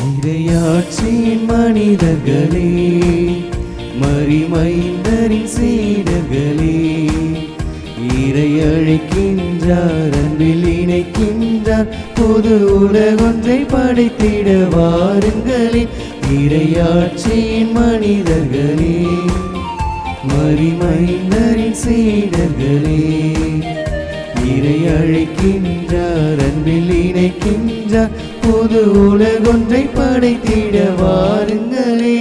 இரையாட்சியின் மனிதர்களே மறிமைந்தரின் சீடர்களே இறை அழைக்கின்றார் அன்பில் இணைக்கின்றார் புது உலகொன்றை படைத்திட வாருங்களே இரையாட்சியின் மனிதர்களே மறிமைந்தரின் சீடர்களே இறை அழைக்கின்றார் அன்பில் இணைக்கின்றார் புது உலகொன்றை படைத்திட வாருங்களே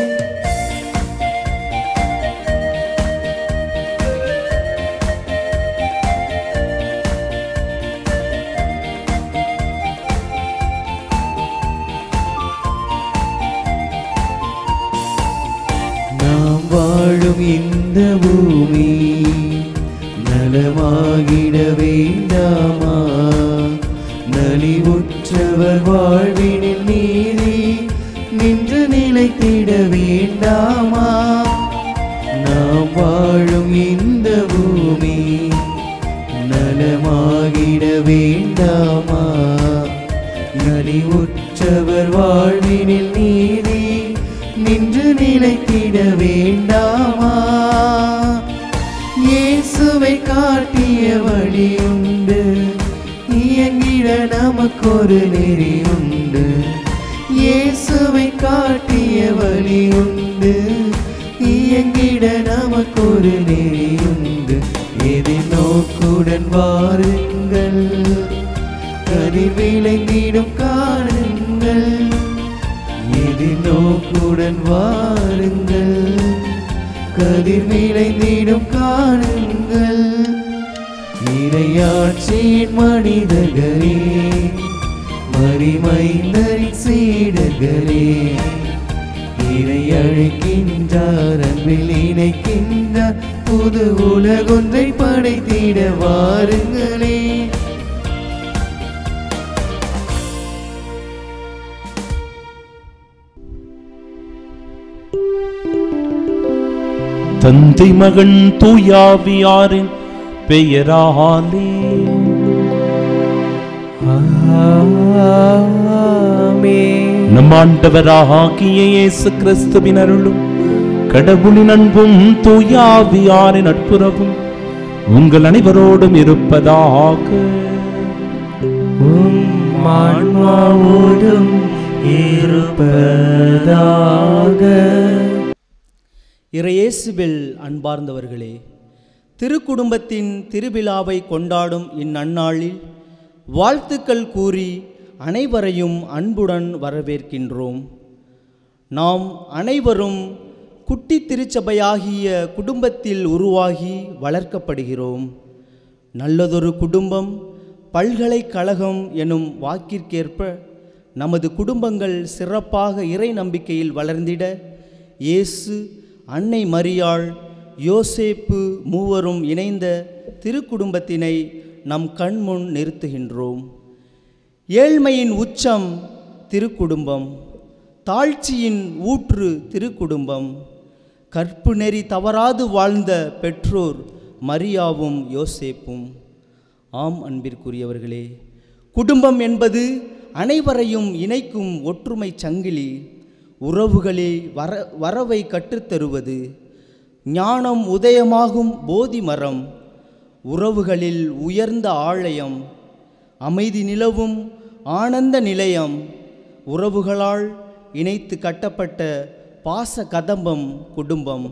நாம் வாழும் இந்த பூமி நலமாகிட வேண்டாமா நலிவுற்றவர் வாழ்வினில் நீதி நின்று நிலைத்திட வேண்டாமா நாம் வாழும் இந்த பூமி நலமாகிட வேண்டாமா நலிவுற்றவர் வாழ்வினில் நீதி நின்று நிலைத்திட வேண்டாமா இயேசுவை காட்டிய வழியுண்டு இயங்கிட நமக்கொரு நெறியுண்டு இயேசுவை காட்டிய வழியுண்டு இயங்கிட நமக்கொரு நெறியுண்டு எதை நோக்குடன் வாருங்கள் கதிர் விளங்கிடும் காணுங்கள் எதி நோக்குடன் வாருங்கள் கதிர் விளைந்திடும் காணுங்கள் இரையாட்சியின் மனிதர்களே மறிமைந்தரின் சீடர்களே இறை அழைக்கின்றார் அன்பில் இணைக்கின்றார் புது உலகொன்றை படைத்திட வாருங்களே தந்தை மகன் தூயாவியாரின் பெயராலே ஆமென். நம் ஆண்டவராகிய இயேசு கிறிஸ்துவின் அருளும் கடவுளின் அன்பும் தூயாவியாரின் நட்புறவும் உங்கள் அனைவரோடும் இருப்பதாக உம் ஆன்மாவோடும் இருப்பதாக இறையேசுவில் அன்பார்ந்தவர்களே திருக்குடும்பத்தின் திருவிழாவை கொண்டாடும் இந்நன்னாளில் வாழ்த்துக்கள் கூறி அனைவரையும் அன்புடன் வரவேற்கின்றோம் நாம் அனைவரும் குட்டி திருச்சபையாகிய குடும்பத்தில் உருவாகி வளர்க்கப்படுகிறோம் நல்லதொரு குடும்பம் பல்கலைக்கழகம் எனும் வாக்கிற்கேற்ப நமது குடும்பங்கள் சிறப்பாக இறை நம்பிக்கையில் வளர்ந்திட இயேசு அன்னை மரியாள் யோசேப்பு மூவரும் இணைந்த திருக்குடும்பத்தினை நம் கண்முன் நிறுத்துகின்றோம் ஏழ்மையின் உச்சம் திருக்குடும்பம் தாழ்ச்சியின் ஊற்று திருக்குடும்பம் கற்பு நெறி தவறாது வாழ்ந்த பெற்றோர் மரியாவும் யோசேப்பும் ஆம் அன்பிற்குரியவர்களே குடும்பம் என்பது அனைவரையும் இணைக்கும் ஒற்றுமை சங்கிலி உறவுகளில் வர வரவை கற்றுத்தருவது ஞானம் உதயமாகும் போதி மரம் உறவுகளில் உயர்ந்த ஆலயம் அமைதி நிலவும் ஆனந்த நிலையம் உறவுகளால் இணைத்து கட்டப்பட்ட பாச கதம்பம் குடும்பம்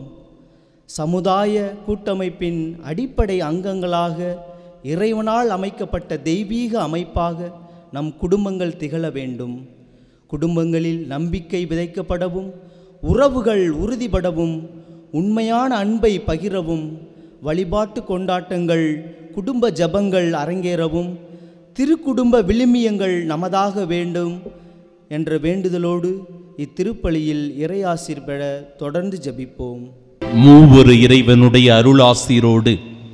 சமுதாய கூட்டமைப்பின் அடிப்படை அங்கங்களாக இறைவனால் அமைக்கப்பட்ட தெய்வீக அமைப்பாக நம் குடும்பங்கள் திகழ வேண்டும் குடும்பங்களில் நம்பிக்கை விதைக்கப்படவும் உறவுகள் உறுதிப்படவும் உண்மையான அன்பை பகிரவும் வழிபாட்டு கொண்டாட்டங்கள் குடும்ப ஜபங்கள் அரங்கேறவும் திருக்குடும்ப விழுமியங்கள் நமதாக வேண்டும் என்ற வேண்டுதலோடு இத்திருப்பலியில் இறையாசிர் பெற தொடர்ந்து ஜபிப்போம் மூவொரு இறைவனுடைய அருளாசிரோடு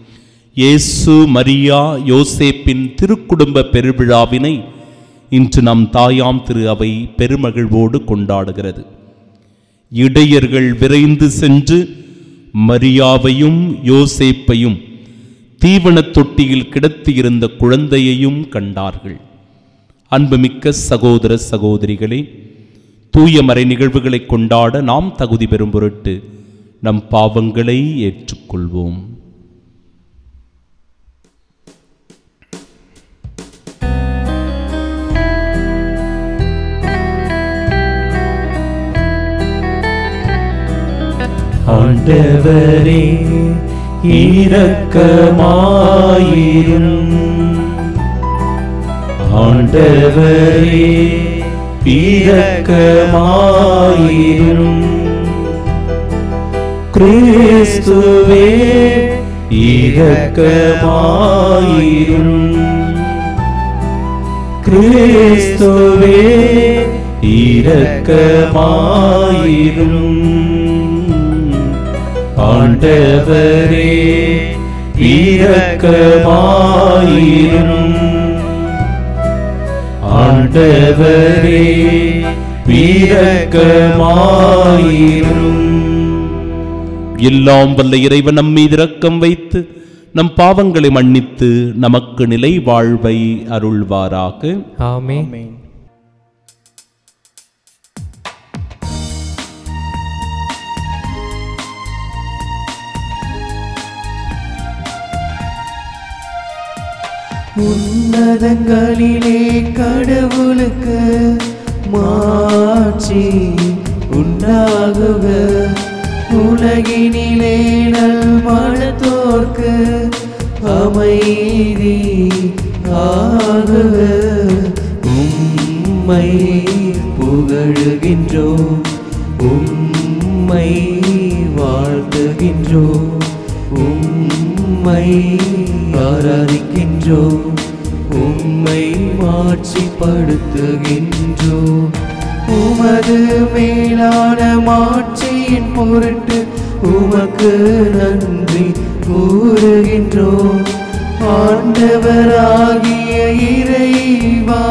இயேசு மரியா யோசேப்பின் திருக்குடும்ப பெருவிழாவினை இன்று நம் தாயாம் திரு அவை பெருமகிழ்வோடு கொண்டாடுகிறது இடையர்கள் விரைந்து சென்று மரியாவையும் யோசேப்பையும் தீவனத் தொட்டியில் கிடத்தியிருந்த குழந்தையையும் கண்டார்கள் அன்புமிக்க சகோதர சகோதரிகளே தூய மறை நிகழ்வுகளை கொண்டாட நாம் தகுதி பெறும் பொருட்டு நம் பாவங்களை ஏற்றுக்கொள்வோம் ஆண்டவரே இரக்கமாயிரும் ஆண்டவரே இரக்கமாயிரும் கிறிஸ்துவே இரக்கமாயிரும் கிறிஸ்துவே இரக்கமாயிரும் ஆண்டவரே இரக்கமாயிரும் ஆண்டவரே இரக்கமாயிரும் எல்லாம் வல்ல இறைவன் நம் மீது இரக்கம் வைத்து நம் பாவங்களை மன்னித்து நமக்கு நிலை வாழ்வை அருள்வாராக ஆமென் ஆமென் உன்னதங்களிலே கடவுளுக்கு மாட்சி உண்டாகுக உலகினிலே நல் மனத்தோர்க்கு அமைதி ஆகுக உம்மை புகழுகின்றோம் உம்மை வாழ்த்துகின்றோம் உம்மை ஆராதிக்கின்றோம் உம்மை மாட்சிப்படுத்துகின்றோம் உமது மேலான மாட்சியின் பொருட்டு உமக்கு நன்றி கூறுகின்றோம் ஆண்டவராகிய இறைவா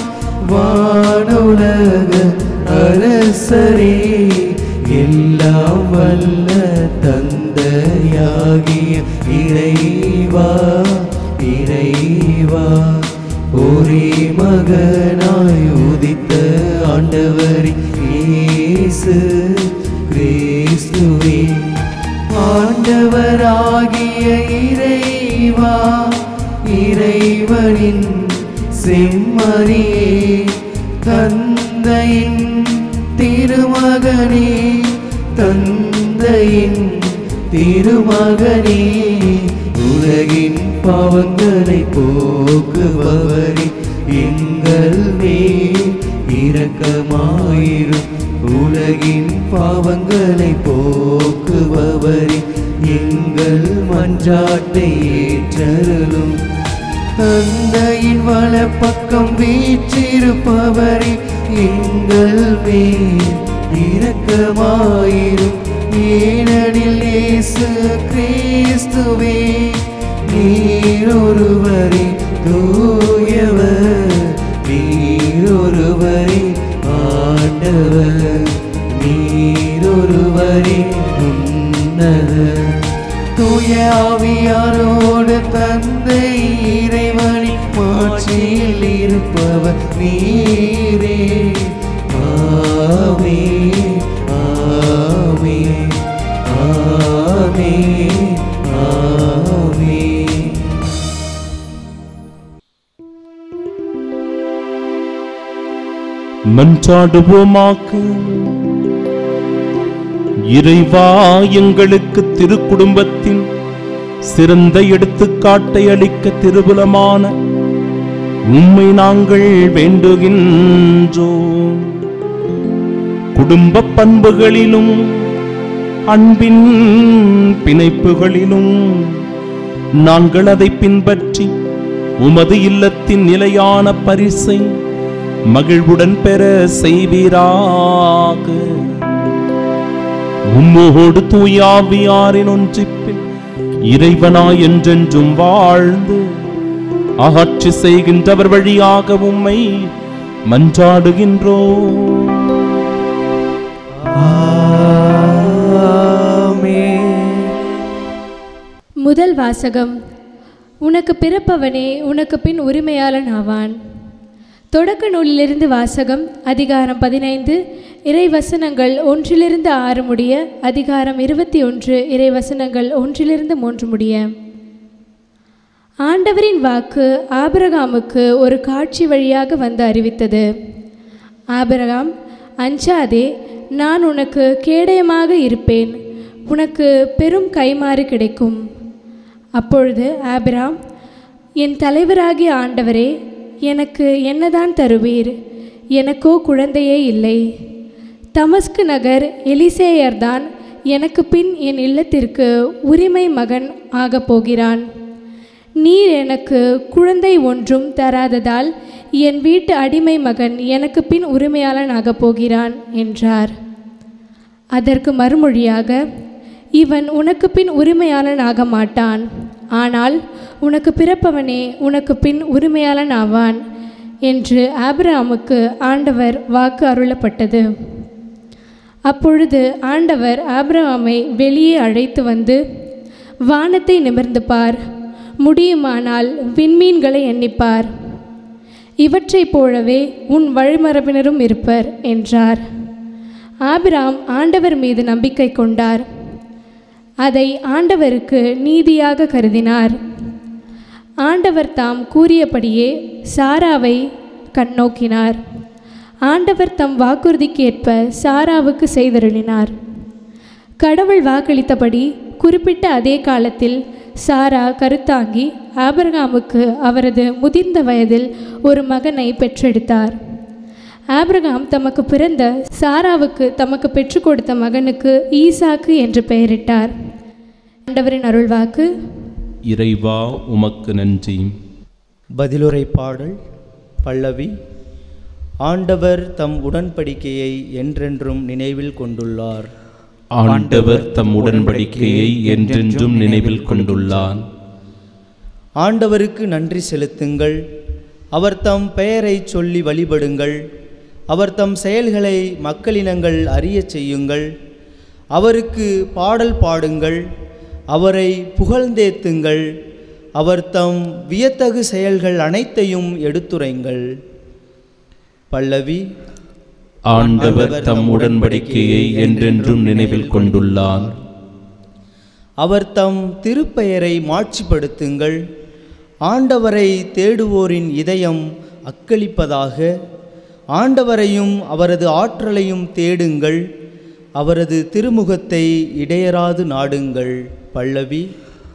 வானுலக அரசரே எல்லாம் வல்ல தந்தையாகிய இறைவா இறைவா ஒரே மகனாய் உதித்த ஆண்டவர் இயேசு கிறிஸ்துவே ஆண்டவராகிய இறைவா இறைவனின் செம்மறியே தந்தையின் திருமகனே தந்தையின் திருமகனே உலகின் பாவங்களை போக்குபவரே எங்கள் மேல் இரக்கமாயிரும் உலகின் பாவங்களை போக்குபவரே எங்கள் மன்றாட்டை ஏற்றருளும் தந்தையின் வலப்பக்கம் வீற்றிருப்பவரே எங்கள் மேல் இரக்கமாயிரும் ஏனெனில் இயேசு கிறிஸ்துவே நீரொருவரே தூயவர் நீரொருவரே ஆண்டவர் நீரொருவரே உன்னதர் தூய ஆவியாரோடு தந்தை இறைவனி மாட்சியில் இருப்பவர் நீரே ஆமே ஆமே ஆமே ஆமே மன்றாடுவோமாக்கு இறைவா எங்களுக்கு திருக்குடும்பத்தின் சிறந்த எடுத்துக்காட்டை அளிக்க திருபுலமான உம்மை நாங்கள் வேண்டுகின்றோம் குடும்ப பண்புகளிலும் அன்பின் பிணைப்புகளிலும் நாங்கள் அதை பின்பற்றி உமது இல்லத்தின் நிலையான பரிசை மகிழ்வுடன் பெற செய்வீராக உம்மோடு தூயாவியாரின் ஒன்றிப்பில் இறைவனாய் என்றென்றும் வாழ்ந்து ஆட்சி செய்கின்றவர் வழியாக உம்மை மன்றாடுகின்றோம் முதல் வாசகம் உனக்கு பிறப்பவனே உனக்கு பின் உரிமையாளன் ஆவான் தொடக்க நூலிலிருந்து வாசகம் அதிகாரம் பதினைந்து இறை வசனங்கள் ஒன்றிலிருந்து ஆறு முடிய அதிகாரம் இருபத்தி ஒன்று இறை வசனங்கள் ஒன்றிலிருந்து மூன்று முடிய ஆண்டவரின் வாக்கு ஆபிரகாமுக்கு ஒரு காட்சி வழியாக வந்து அறிவித்தது ஆபிரகாம் அஞ்சாதே நான் உனக்கு கேடயமாக இருப்பேன் உனக்கு பெரும் கைமாறு கிடைக்கும் அப்பொழுது ஆபிராம் என் தலைவராகிய ஆண்டவரே எனக்கு என்னதான் தருவீர் எனக்கோ குழந்தையே இல்லை தமஸ்கு நகர் எலிசேயர்தான் எனக்கு பின் என் இல்லத்திற்கு உரிமை மகன் ஆகப் போகிறான் நீர் எனக்கு குழந்தை ஒன்றும் தராததால் என் வீட்டு அடிமை மகன் எனக்கு பின் உரிமையாளன் ஆகப் போகிறான் என்றார் அதற்கு மறுமொழியாக இவன் உனக்கு பின் உரிமையாளன் ஆக மாட்டான் ஆனால் உனக்கு பிறப்பவனே உனக்கு பின் உரிமையாளன் ஆவான் என்று ஆபிரகாமுக்கு ஆண்டவர் வாக்கு அருளப்பட்டது அப்பொழுது ஆண்டவர் ஆபிரகாமை வெளியே அழைத்து வந்து வானத்தை நிமிர்ந்து பார் முடியுமானால் விண்மீன்களை எண்ணிப்பார் இவற்றைப் போலவே உன் வழிமரபினரும் இருப்பர் என்றார் ஆபிராம் ஆண்டவர் மீது நம்பிக்கை கொண்டார் அதை ஆண்டவருக்கு நீதியாக கருதினார் ஆண்டவர் தாம் கூறியபடியே சாராவை கண்ணோக்கினார் ஆண்டவர் தம் வாக்குறுதிக்கு ஏற்ப சாராவுக்கு செய்தருளினார் கடவுள் வாக்களித்தபடி குறிப்பிட்ட அதே காலத்தில் சாரா கருத்தாங்கி ஆபிரகாமுக்கு அவரது முதிர்ந்த வயதில் ஒரு மகனை பெற்றெடுத்தார் ஆபிரகாம் தமக்கு பிறந்த சாராவுக்கு தமக்கு பெற்றுக் கொடுத்த மகனுக்கு ஈசாக்கு என்று பெயரிட்டார் ஆண்டவரின் அருள்வாக்கு இறைவா உமக்கு நன்றி பதிலுரை பாடல் பல்லவி ஆண்டவர் தம் உடன்படிக்கையை என்றென்றும் நினைவில் கொண்டுள்ளார் ஆண்டவர் தம் உடன்படிக்கையை என்றென்றும் நினைவில் கொண்டுள்ளார் ஆண்டவருக்கு நன்றி செலுத்துங்கள் அவர் தம் பெயரை சொல்லி வழிபடுங்கள் அவர் தம் செயல்களை மக்களினங்கள் அறியச் செய்யுங்கள் அவருக்கு பாடல் பாடுங்கள் அவரை புகழ்ந்தேத்துங்கள் அவர் தம் வியத்தகு செயல்கள் அனைத்தையும் எடுத்துரைங்கள் பல்லவி ஆண்டவர் தம் உடன்படிக்கையை என்றென்றும் நினைவில் கொண்டுள்ளார் அவர் தம் திருப்பெயரை மாட்சிப்படுத்துங்கள் ஆண்டவரை தேடுவோரின் இதயம் அக்களிப்பதாக ஆண்டவரையும் அவரது ஆற்றலையும் தேடுங்கள் அவரது திருமுகத்தை இடையராது நாடுங்கள் பல்லவி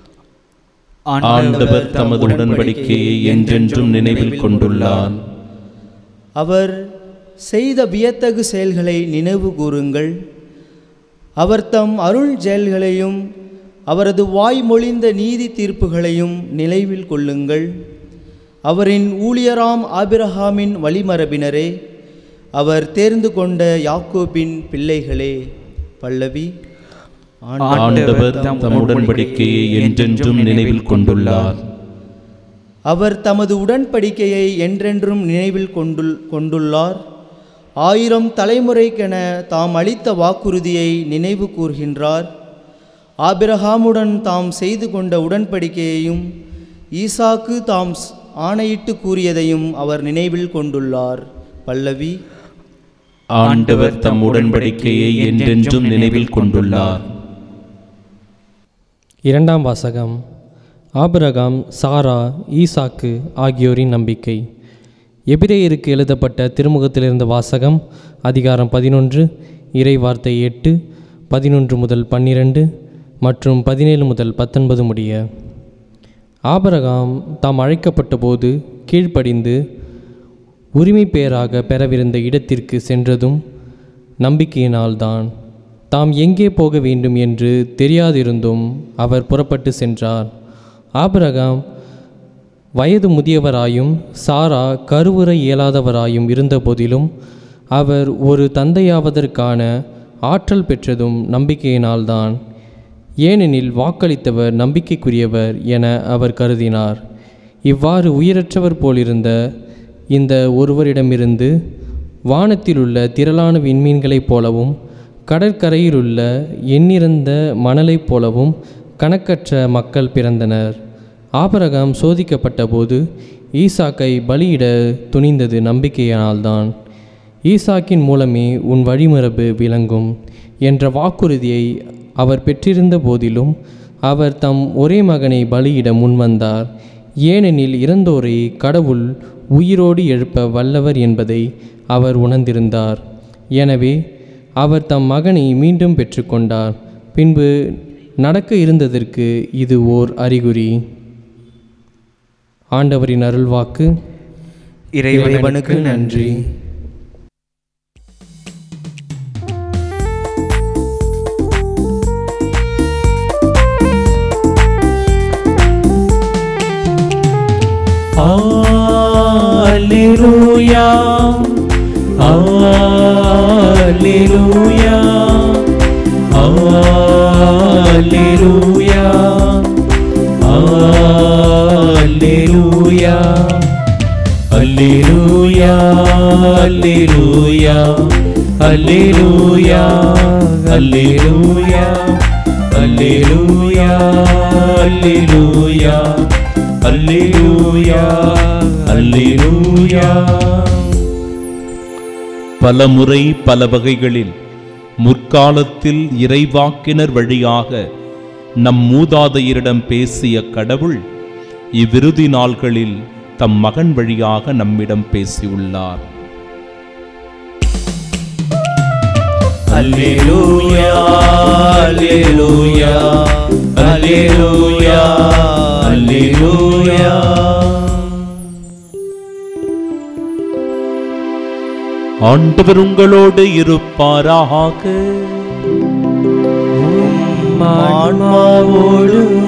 ஆண்டவர் தமது உடன்படிக்கையை என்றென்றும் நினைவில் கொண்டுள்ளார் அவர் செய்த வியத்தகு செயல்களை நினைவு கூறுங்கள் அவர் தம் அருள் செயல்களையும் அவரது வாய்மொழிந்த நீதி தீர்ப்புகளையும் நினைவில் கொள்ளுங்கள் அவரின் ஊழியராம் ஆபிரஹாமின் வழிமரபினரே அவர் தேர்ந்து கொண்ட யாக்கோபின் பிள்ளைகளே பல்லவி ஆண்டவர் தம் உடன்படிக்கையை என்றென்றும் நினைவில் கொண்டுள்ளார் அவர் தமது உடன்படிக்கையை என்றென்றும் நினைவில் கொண்டுள் கொண்டுள்ளார் ஆயிரம் தலைமுறைக்கென தாம் அளித்த வாக்குறுதியை நினைவு கூர்கின்றார் ஆபிரகாமுடன் தாம் செய்து கொண்ட உடன்படிக்கையையும் ஈசாக்கு தாம் ஸ்- ஆணையிட்டு கூறியதையும் அவர் நினைவில் கொண்டுள்ளார் பல்லவி ஆண்டவர் தம் உடன்படிக்கையை என்றென்றும் நினைவில் கொண்டுள்ளார் இரண்டாம் வாசகம் ஆபிரகாம் சாரா ஈசாக்கு ஆகியோரின் நம்பிக்கை எபிரேயருக்கு எழுதப்பட்ட திருமுகத்திலிருந்த வாசகம் அதிகாரம் பதினொன்று இறை வார்த்தை எட்டு பதினொன்று முதல் பன்னிரண்டு மற்றும் பதினேழு முதல் பத்தொன்பது முடிய ஆபிரகாம் தாம் அழைக்கப்பட்ட போது கீழ்ப்படிந்து உரிமை பெயராக பெறவிருந்த இடத்திற்கு சென்றதும் நம்பிக்கையினால்தான் தாம் எங்கே போக வேண்டும் என்று தெரியாதிருந்தும் அவர் புறப்பட்டு சென்றார் ஆபிரகாம் வயது முதியவராயும் சாரா கருவுற இயலாதவராயும் இருந்தபோதிலும் அவர் ஒரு தந்தையாவதற்கான ஆற்றல் பெற்றதும் நம்பிக்கையினால்தான் ஏனெனில் வாக்களித்தவர் நம்பிக்கைக்குரியவர் என அவர் கருதினார் இவ்வாறு உயிரற்றவர் போலிருந்த இந்த ஒருவரிடமிருந்து வானத்திலுள்ள திரளான விண்மீன்களைப் போலவும் கடற்கரையிலுள்ள எண்ணிறந்த மணலைப் போலவும் கணக்கற்ற மக்கள் பிறந்தனர் ஆபரகாம் சோதிக்கப்பட்ட போது ஈசாக்கை பலியிட துணிந்தது நம்பிக்கையினால்தான் ஈசாக்கின் மூலமே உன் வழிமரபு விளங்கும் என்ற வாக்குறுதியை அவர் பெற்றிருந்த போதிலும் அவர் தம் ஒரே மகனை பலியிட முன்வந்தார் ஏனெனில் இறந்தோரை கடவுள் உயிரோடு எழுப்ப வல்லவர் என்பதை அவர் உணர்ந்திருந்தார் எனவே அவர் தம் மகனை மீண்டும் பெற்றுக்கொண்டார் பின்பு நடக்க இருந்ததற்கு இது ஓர் அறிகுறி ஆண்டவரின் அருள்வாக்கு இறைவனுக்கு நன்றி Alleluia. Alleluia. Alleluia. Alleluia. Alleluia. Alleluia. Alleluia. Alleluia. Alleluia. Alleluia. அல்லேலூயா அல்லேலூயா பலமுறை பல வகைகளில் முற்காலத்தில் இறைவாக்கினர் வழியாக நம் மூதாதையரிடம் பேசிய கடவுள் இவ்விருதி நாள்களில் தம் மகன் வழியாக நம்மிடம் பேசியுள்ளார் அல்லேலூயா அல்லேலூயா அல்லேலூயா அல்லேலூயா ஆண்டவர் உங்களோடு இருப்பாராக ஆன்மாவோடும்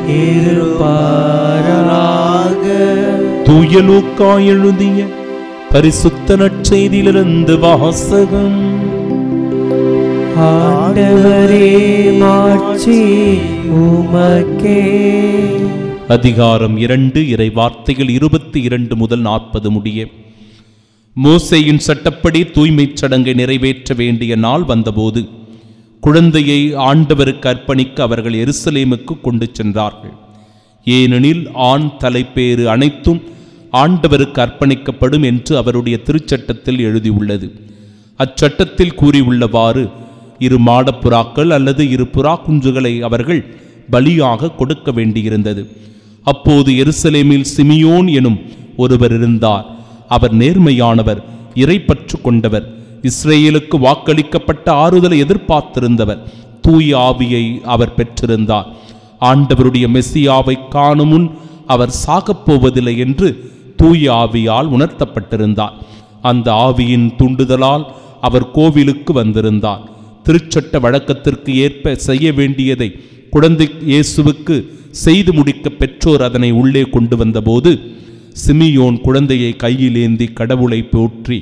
இருப்பாராக தூய லூக்கா எழுதிய பரிசுத்த நற்செய்தியிலிருந்து வாசகம் ஆண்டவரே மாட்சி உமக்கே அதிகாரம் இரண்டு இறை வார்த்தைகள் இருபத்தி இரண்டு முதல் நாற்பது முடிய மோசேயின் சட்டப்படி தூய்மைச் சடங்கை நிறைவேற்ற வேண்டிய நாள் வந்தபோது குழந்தையை ஆண்டவருக்கு அர்ப்பணிக்க அவர்கள் எருசலேமுக்கு கொண்டு சென்றார்கள் ஏனெனில் ஆண் தலைப்பேறு அனைத்தும் ஆண்டவருக்கு அர்ப்பணிக்கப்படும் என்று அவருடைய திருச்சட்டத்தில் எழுதியுள்ளது அச்சட்டத்தில் கூறியுள்ளவாறு இரு மாடப்புறாக்கள் அல்லது இரு புறா குஞ்சுகளை அவர்கள் பலியாக கொடுக்க வேண்டியிருந்தது அப்போது எருசலேமில் சிமியோன் எனும் ஒருவர் இருந்தார் அவர் நேர்மையானவர் இறைப்பற்று கொண்டவர் இஸ்ரேலுக்கு வாக்களிக்கப்பட்ட ஆறுதலை எதிர்பார்த்திருந்தவர் தூய ஆவியை அவர் பெற்றிருந்தார் ஆண்டவருடைய மெஸ்ஸியாவை காணும் முன் அவர் சாகப் போவதில்லை என்று தூய ஆவியால் உணர்த்தப்பட்டிருந்தார் அந்த ஆவியின் தூண்டுதலால் அவர் கோவிலுக்கு வந்திருந்தார் திருச்சட்ட வழக்கத்திற்கு ஏற்ப செய்ய வேண்டியதை குழந்தை இயேசுவுக்கு செய்து முடிக்க பெற்றோர் அதனை உள்ளே கொண்டு வந்தபோது சிமியோன் குழந்தையை கையிலேந்தி கடவுளை போற்றி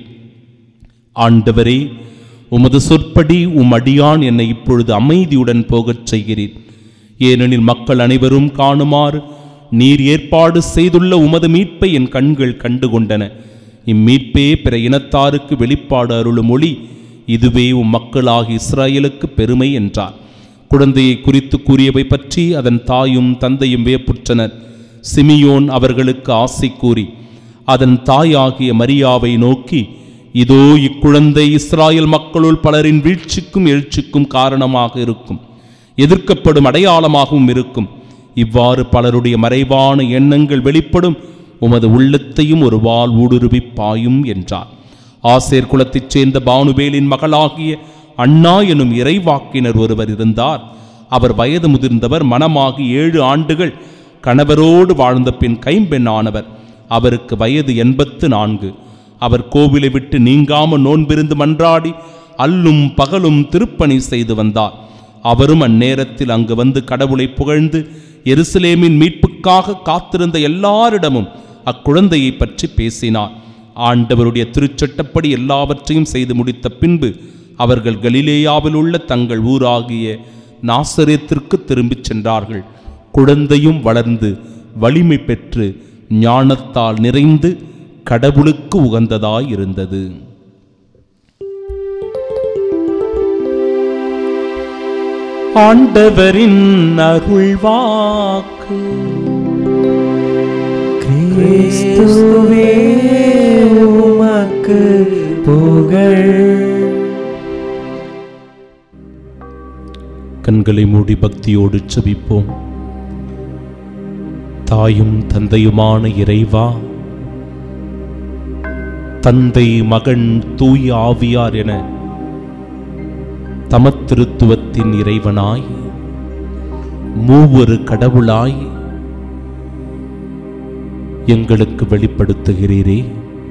ஆண்டவரே உமது சொற்படி உம் அடியான் என்னை இப்பொழுது அமைதியுடன் போகச் செய்கிறீர் ஏனெனில் மக்கள் அனைவரும் காணுமாறு நீர் ஏற்பாடு செய்துள்ள உமது மீட்பை என் கண்கள் கண்டுகொண்டன இம்மீட்பே பிற இனத்தாருக்கு வெளிப்பாடு அருளும் ஒளி இதுவே உம் மக்களாகிய இஸ்ராயலுக்கு பெருமை என்றார் குழந்தையை குறித்து கூறியவை பற்றி அதன் தாயும் தந்தையும் வியப்புற்றனர் சிமியோன் அவர்களுக்கு ஆசை கூறி அதன் தாயாகிய மரியாவை நோக்கி இதோ இக்குழந்தை இஸ்ராயல் மக்களுள் பலரின் வீழ்ச்சிக்கும் எழுச்சிக்கும் காரணமாக இருக்கும் எதிர்க்கப்படும் அடையாளமாகவும் இருக்கும் இவ்வாறு பலருடைய மறைவான எண்ணங்கள் வெளிப்படும் உமது உள்ளத்தையும் ஒரு வாள் ஊடுருவி பாயும் என்றார் ஆசேர் குலத்தைச் சேர்ந்த பானுவேலின் மகளாகிய அண்ணா எனும் இறைவாக்கினர் ஒருவர் இருந்தார் அவர் வயது முதிர்ந்தவர் மனமாகி ஏழு ஆண்டுகள் கணவரோடு வாழ்ந்த பின் கைம்பெண்ணானவர் அவருக்கு வயது எண்பத்து நான்கு அவர் கோவிலை விட்டு நீங்காம நோன்பிருந்து மன்றாடி அல்லும் பகலும் திருப்பணி செய்து வந்தார் அவரும் அந்நேரத்தில் அங்கு வந்து கடவுளை புகழ்ந்து எருசலேமின் மீட்புக்காக காத்திருந்த எல்லாரிடமும் அக்குழந்தையை பற்றி பேசினார் ஆண்டவருடைய திருச்சட்டப்படி எல்லாவற்றையும் செய்து முடித்த பின்பு அவர்கள் கலிலேயாவில் உள்ள தங்கள் ஊராகிய நாசரேத்திற்கு திரும்பிச் சென்றார்கள் குழந்தையும் வளர்ந்து வலிமை பெற்று ஞானத்தால் நிறைந்து கடவுளுக்கு உகந்ததாயிருந்தது ஆண்டவரின் அருள்வாக்கு கிறிஸ்துவே உமக்கு புகழ் கண்களை மூடி பக்தியோடு செபிப்போம் தாயும் தந்தையுமான இறைவா தந்தை மகன் தூய ஆவியார் என தமத்திருத்துவத்தின் இறைவனாய் மூவொரு கடவுளாய் எங்களுக்கு வெளிப்படுத்துகிறீரே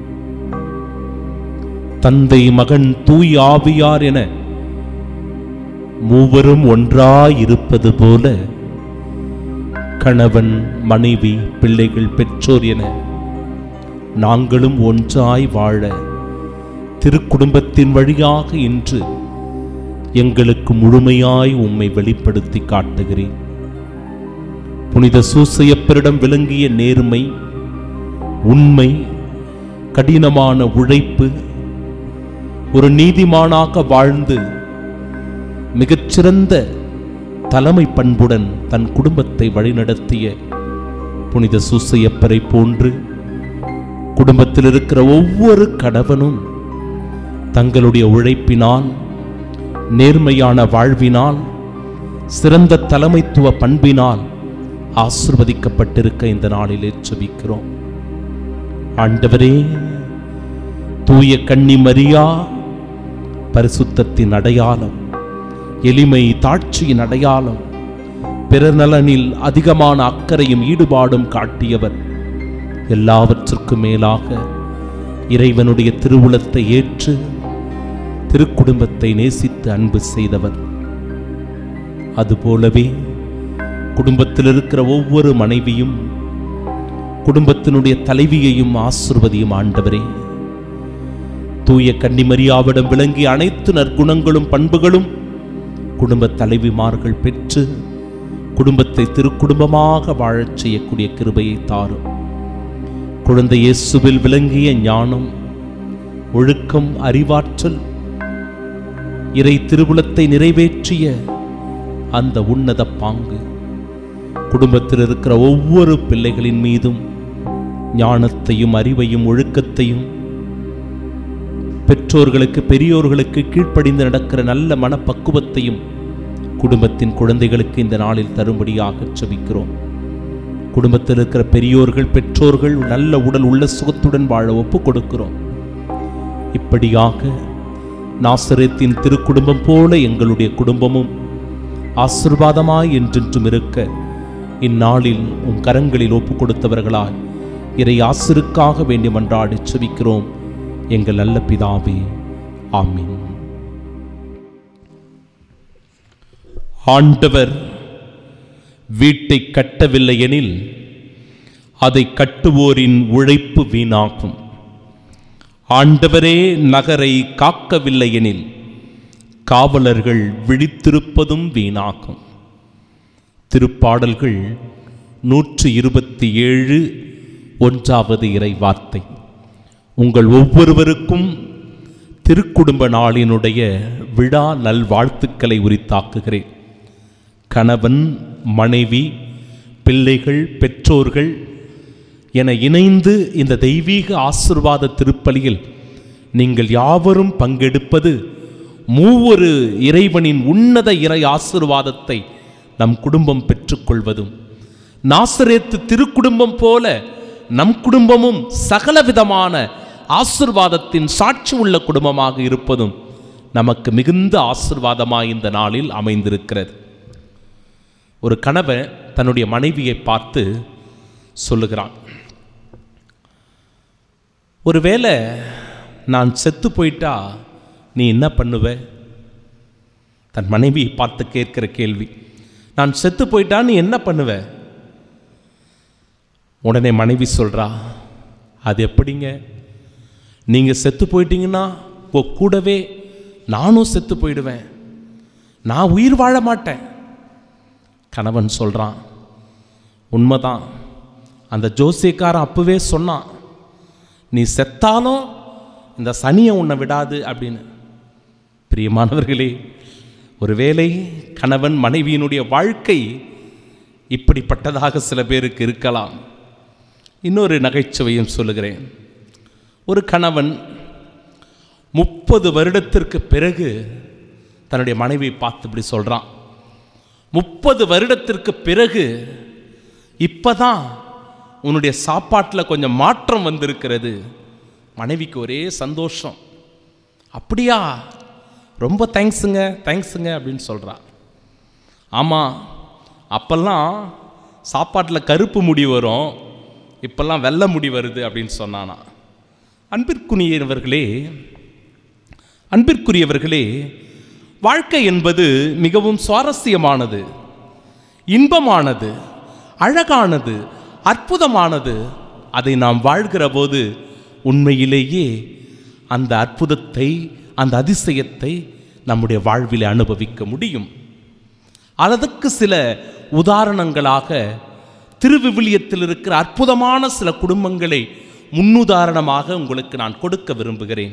தந்தை மகன் தூய் ஆவியார் என மூவரும் ஒன்றாய் இருப்பது போல கணவன் மனைவி பிள்ளைகள் பெற்றோர் என நாங்களும் ஒன்றாய் வாழ திருக்குடும்பத்தின் வழியாக இன்று எங்களுக்கு முழுமையாய் உம்மை வெளிப்படுத்தி காட்டுகிறேன் புனித சூசையப்பரிடம் விளங்கிய நேர்மை உண்மை கடினமான உழைப்பு ஒரு நீதிமானாக வாழ்ந்து மிகச்சிறந்த தலைமை பண்புடன் தன் குடும்பத்தை வழிநடத்திய புனித சூசையப்பரை போன்று குடும்பத்தில் இருக்கிற ஒவ்வொரு கணவனும் தங்களுடைய உழைப்பினால் நேர்மையான வாழ்வினால் சிறந்த தலைமைத்துவ பண்பினால் ஆசிர்வதிக்கப்பட்டிருக்க இந்த நாளிலே செபிக்கிறோம் ஆண்டவரே தூய கன்னி மரியா பரிசுத்தத்தின் அடையாளம் எளிமை தாட்சியின் அடையாளம் பிறர் நலனில் அதிகமான அக்கறையும் ஈடுபாடும் காட்டியவர் எல்லாவற்றுக்கும் மேலாக இறைவனுடைய திருவுளத்தை ஏற்று திருக்குடும்பத்தை நேசித்து அன்பு செய்தவர் அதுபோலவே குடும்பத்தில் இருக்கிற ஒவ்வொரு மனைவியும் குடும்பத்தினுடைய தலைவியையும் ஆசிர்வதியும் ஆண்டவரே தூய கன்னிமரியாவிடம் விளங்கிய அனைத்து நற்குணங்களும் பண்புகளும் குடும்ப தலைவிமார்கள் பெற்று குடும்பத்தை திருக்குடும்பமாக வாழச் செய்யக்கூடிய கிருபையை தாரும் குழந்தை இயேசுவில் விளங்கிய ஞானம் ஒழுக்கம் அறிவாற்றல் இறை திருவுளத்தை நிறைவேற்றிய அந்த உன்னத பாங்கு குடும்பத்தில் இருக்கிற ஒவ்வொரு பிள்ளைகளின் மீதும் ஞானத்தையும் அறிவையும் ஒழுக்கத்தையும் பெற்றோர்களுக்கு பெரியோர்களுக்கு கீழ்ப்படிந்து நடக்கிற நல்ல மனப்பக்குவத்தையும் குடும்பத்தின் குழந்தைகளுக்கு இந்த நாளில் தரும்படியாக செபிக்கிறோம் குடும்பத்தில் இருக்கிற பெரியோர்கள் பெற்றோர்கள் நல்ல உடல் உள்ள சுகத்துடன் வாழ ஒப்பு கொடுக்கிறோம் இப்படியாக நாசரேத்தின் திருக்குடும்பம் போல எங்களுடைய குடும்பமும் ஆசிர்வாதமாய் என்றென்றும் இருக்க இந்நாளில் உம் கரங்களில் ஒப்பு கொடுத்தவர்களாய் இறை ஆசிருக்காக வேண்டி மன்றாடி செபிக்கிறோம் எங்கள் நல்ல பிதாவே ஆமீன் ஆண்டவர் வீட்டை கட்டவில்லை எனில் அதை கட்டுவோரின் உழைப்பு வீணாகும் ஆண்டவரே நகரை காக்கவில்லை எனில் காவலர்கள் விழித்திருப்பதும் வீணாகும் திருப்பாடல்கள் நூற்று இருபத்தி ஏழு ஒன்றாவது இறை வார்த்தை உங்கள் ஒவ்வொருவருக்கும் திருக்குடும்ப நாளினுடைய விழா நல்வாழ்த்துக்களை உரித்தாக்குகிறேன் கணவன் மனைவி பிள்ளைகள் பெற்றோர்கள் என இணைந்து இந்த தெய்வீக ஆசிர்வாத திருப்பலியில் நீங்கள் யாவரும் பங்கெடுப்பது மூவொரு இறைவனின் உன்னத இறை ஆசிர்வாதத்தை நம் குடும்பம் பெற்றுக்கொள்வதும் நாசரேத்து திருக்குடும்பம் போல நம் குடும்பமும் சகலவிதமான ஆசிர்வாதத்தின் சாட்சி உள்ள குடும்பமாக இருப்பதும் நமக்கு மிகுந்த ஆசிர்வாதமாய் இந்த நாளில் அமைந்திருக்கிறது ஒரு கணவன் தன்னுடைய மனைவியை பார்த்து சொல்லுகிறான் ஒருவேளை நான் செத்து போயிட்டா நீ என்ன பண்ணுவ தன் மனைவியை பார்த்து கேட்கிற கேள்வி நான் செத்து போயிட்டா நீ என்ன பண்ணுவ உடனே மனைவி சொல்றா அது எப்படிங்க நீங்க செத்து போயிட்டீங்கன்னா உங்க கூடவே நானும் செத்து போயிடுவேன் நான் உயிர் வாழ மாட்டேன் கணவன் சொல்றான் உண்மைதான் அந்த ஜோசியக்காரன் அப்பவே சொன்னான் நீ செத்தாலும் இந்த சனியை உன்னை விடாது அப்படின்னு பிரியமானவர்களே ஒருவேளை கணவன் மனைவியினுடைய வாழ்க்கை இப்படிப்பட்டதாக சில பேருக்கு இருக்கலாம் இன்னொரு நகைச்சுவையும் சொல்லுகிறேன் ஒரு கணவன் முப்பது வருடத்திற்கு பிறகு தன்னுடைய மனைவியை பார்த்து இப்படி சொல்கிறான் முப்பது வருடத்திற்கு பிறகு இப்பதான் உன்னுடைய சாப்பாட்டில் கொஞ்சம் மாற்றம் வந்திருக்கிறது மனைவிக்கு ஒரே சந்தோஷம் அப்படியா ரொம்ப தேங்க்ஸுங்க தேங்க்ஸுங்க அப்படின்னு சொல்கிறா ஆமாம் அப்போல்லாம் சாப்பாட்டில் கருப்பு முடி வரும் இப்போல்லாம் வெள்ளை முடி வருது அப்படின்னு சொன்னானா அன்பிற்குரியவர்களே அன்பிற்குரியவர்களே வாழ்க்கை என்பது மிகவும் சுவாரஸ்யமானது இன்பமானது அழகானது அற்புதமானது அதை நாம் வாழ்கிற போது உண்மையிலேயே அந்த அற்புதத்தை அந்த அதிசயத்தை நம்முடைய வாழ்விலே அனுபவிக்க முடியும் அதற்கு சில உதாரணங்களாக திருவிவிலியத்தில் இருக்கிற அற்புதமான சில குடும்பங்களை முன்னுதாரணமாக உங்களுக்கு நான் கொடுக்க விரும்புகிறேன்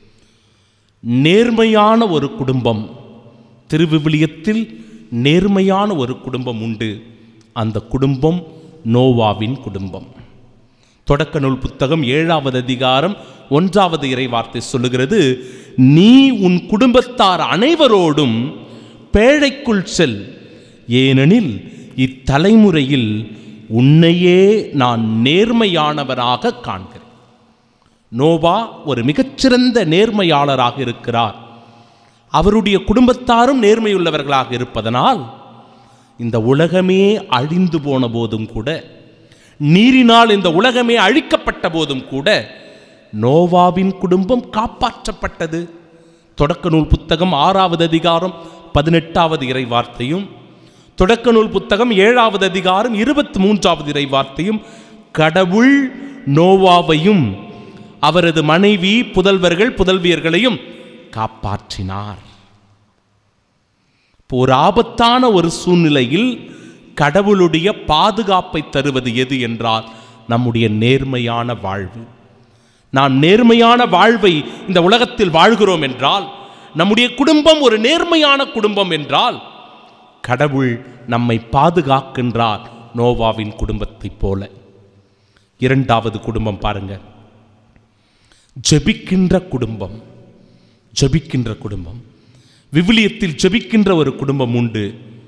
நேர்மையான ஒரு குடும்பம் திருவிவிலியத்தில் நேர்மையான ஒரு குடும்பம் உண்டு அந்த குடும்பம் நோவாவின் குடும்பம் தொடக்க நூல் புத்தகம் ஏழாவது அதிகாரம் ஒன்றாவது இறைவார்த்தை சொல்லுகிறது நீ உன் குடும்பத்தார் அனைவரோடும் பேழைக்குள் செல் ஏனெனில் இத்தலைமுறையில் உன்னையே நான் நேர்மையானவராக காண்கிறேன் நோவா ஒரு மிகச்சிறந்த நேர்மையாளராக இருக்கிறார் அவருடைய குடும்பத்தாரும் நேர்மையுள்ளவர்களாக இருப்பதனால் இந்த உலகமே அழிந்து போன போதும் கூட நீரினால் இந்த உலகமே அழிக்கப்பட்ட போதும் கூட நோவாவின் குடும்பம் காப்பாற்றப்பட்டது தொடக்க நூல் புத்தகம் ஆறாவது அதிகாரம் பதினெட்டாவது இறை வார்த்தையும் தொடக்க நூல் புத்தகம் ஏழாவது அதிகாரம் இருபத்தி மூன்றாவது இறை வார்த்தையும் கடவுள் நோவாவையும் அவரது மனைவி புதல்வர்கள் புதல்வியர்களையும் காப்பாற்றினார் இப்போ ஒரு ஆபத்தான ஒரு சூழ்நிலையில் கடவுளுடைய பாதுகாப்பை தருவது எது என்றால் நம்முடைய நேர்மையான வாழ்வு நாம் நேர்மையான வாழ்வை இந்த உலகத்தில் வாழ்கிறோம் என்றால் நம்முடைய குடும்பம் ஒரு நேர்மையான குடும்பம் என்றால் கடவுள் நம்மை பாதுகாக்கின்றார் நோவாவின் குடும்பத்தைப் போல இரண்டாவது குடும்பம் பாருங்க ஜெபிக்கின்ற குடும்பம் ஜெபிக்கின்ற குடும்பம் விவிலியத்தில் ஜெபிக்கின்ற ஒரு குடும்பம் உண்டு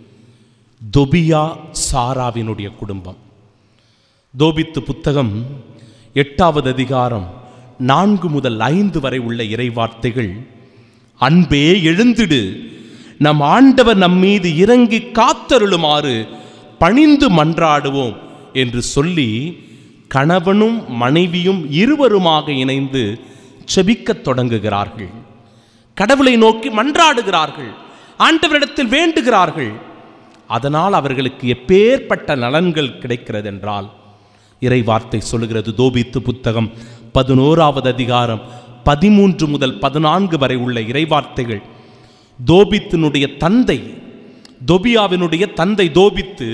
தொபியா சாராவினுடைய குடும்பம் தோபித்து புத்தகம் எட்டாவது அதிகாரம் நான்கு முதல் ஐந்து வரை உள்ள இறைவார்த்தைகள் அன்பே எழுந்திடு நம் ஆண்டவர் நம் மீது இறங்கி காத்தருளுமாறு பணிந்து மன்றாடுவோம் என்று சொல்லி கணவனும் மனைவியும் இருவருமாக இணைந்து செபிக்கத் தொடங்குகிறார்கள் கடவுளை நோக்கி மன்றாடுகிறார்கள் ஆண்டவரிடத்தில் வேண்டுகிறார்கள் அதனால் அவர்களுக்கு எப்பேற்பட்ட நலன்கள் கிடைக்கிறது என்றால் இறை வார்த்தை சொல்லுகிறது தோபித்து புத்தகம் பதினோராவது அதிகாரம் பதிமூன்று முதல் பதினான்கு வரை உள்ள இறைவார்த்தைகள் தோபித்தினுடைய தந்தை தொபியாவினுடைய தந்தை தோபித்து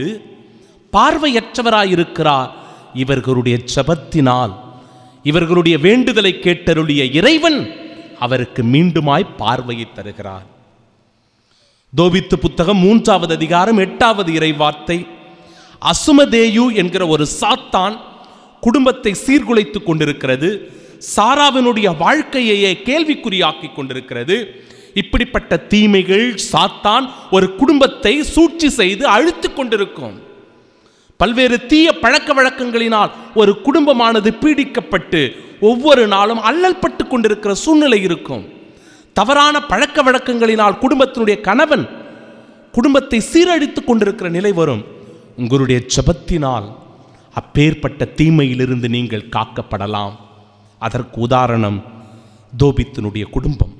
பார்வையற்றவராயிருக்கிறார் இவர்களுடைய ஜபத்தினால் இவர்களுடைய வேண்டுதலை கேட்டருளிய இறைவன் அவருக்கு மீண்டுமாய் பார்வையை தருகிறார் தோபித்து புத்தகம் மூன்றாவது அதிகாரம் எட்டாவது இறைவார்த்தை அசுமதேயு என்கிற ஒரு சாத்தான் குடும்பத்தை சீர்குலைத்துக் கொண்டிருக்கிறது சாராவினுடைய வாழ்க்கையையே கேள்விக்குறியாக்கி கொண்டிருக்கிறது இப்படிப்பட்ட தீமைகள் சாத்தான் ஒரு குடும்பத்தை சூழ்ச்சி செய்து அழித்துக் கொண்டிருக்கும் பல்வேறு தீய பழக்க வழக்கங்களினால் ஒரு குடும்பமானது பீடிக்கப்பட்டு ஒவ்வொரு நாளும் அல்லல்பட்டு கொண்டிருக்கிற சூழ்நிலை இருக்கும் தவறான பழக்க வழக்கங்களினால் குடும்பத்தினுடைய கணவன் குடும்பத்தை சீரழித்துக் கொண்டிருக்கிற நிலை வரும் உங்களுடைய ஜபத்தினால் அப்பேற்பட்ட தீமையிலிருந்து நீங்கள் காக்கப்படலாம் அதற்கு உதாரணம் தோபித்தினுடைய குடும்பம்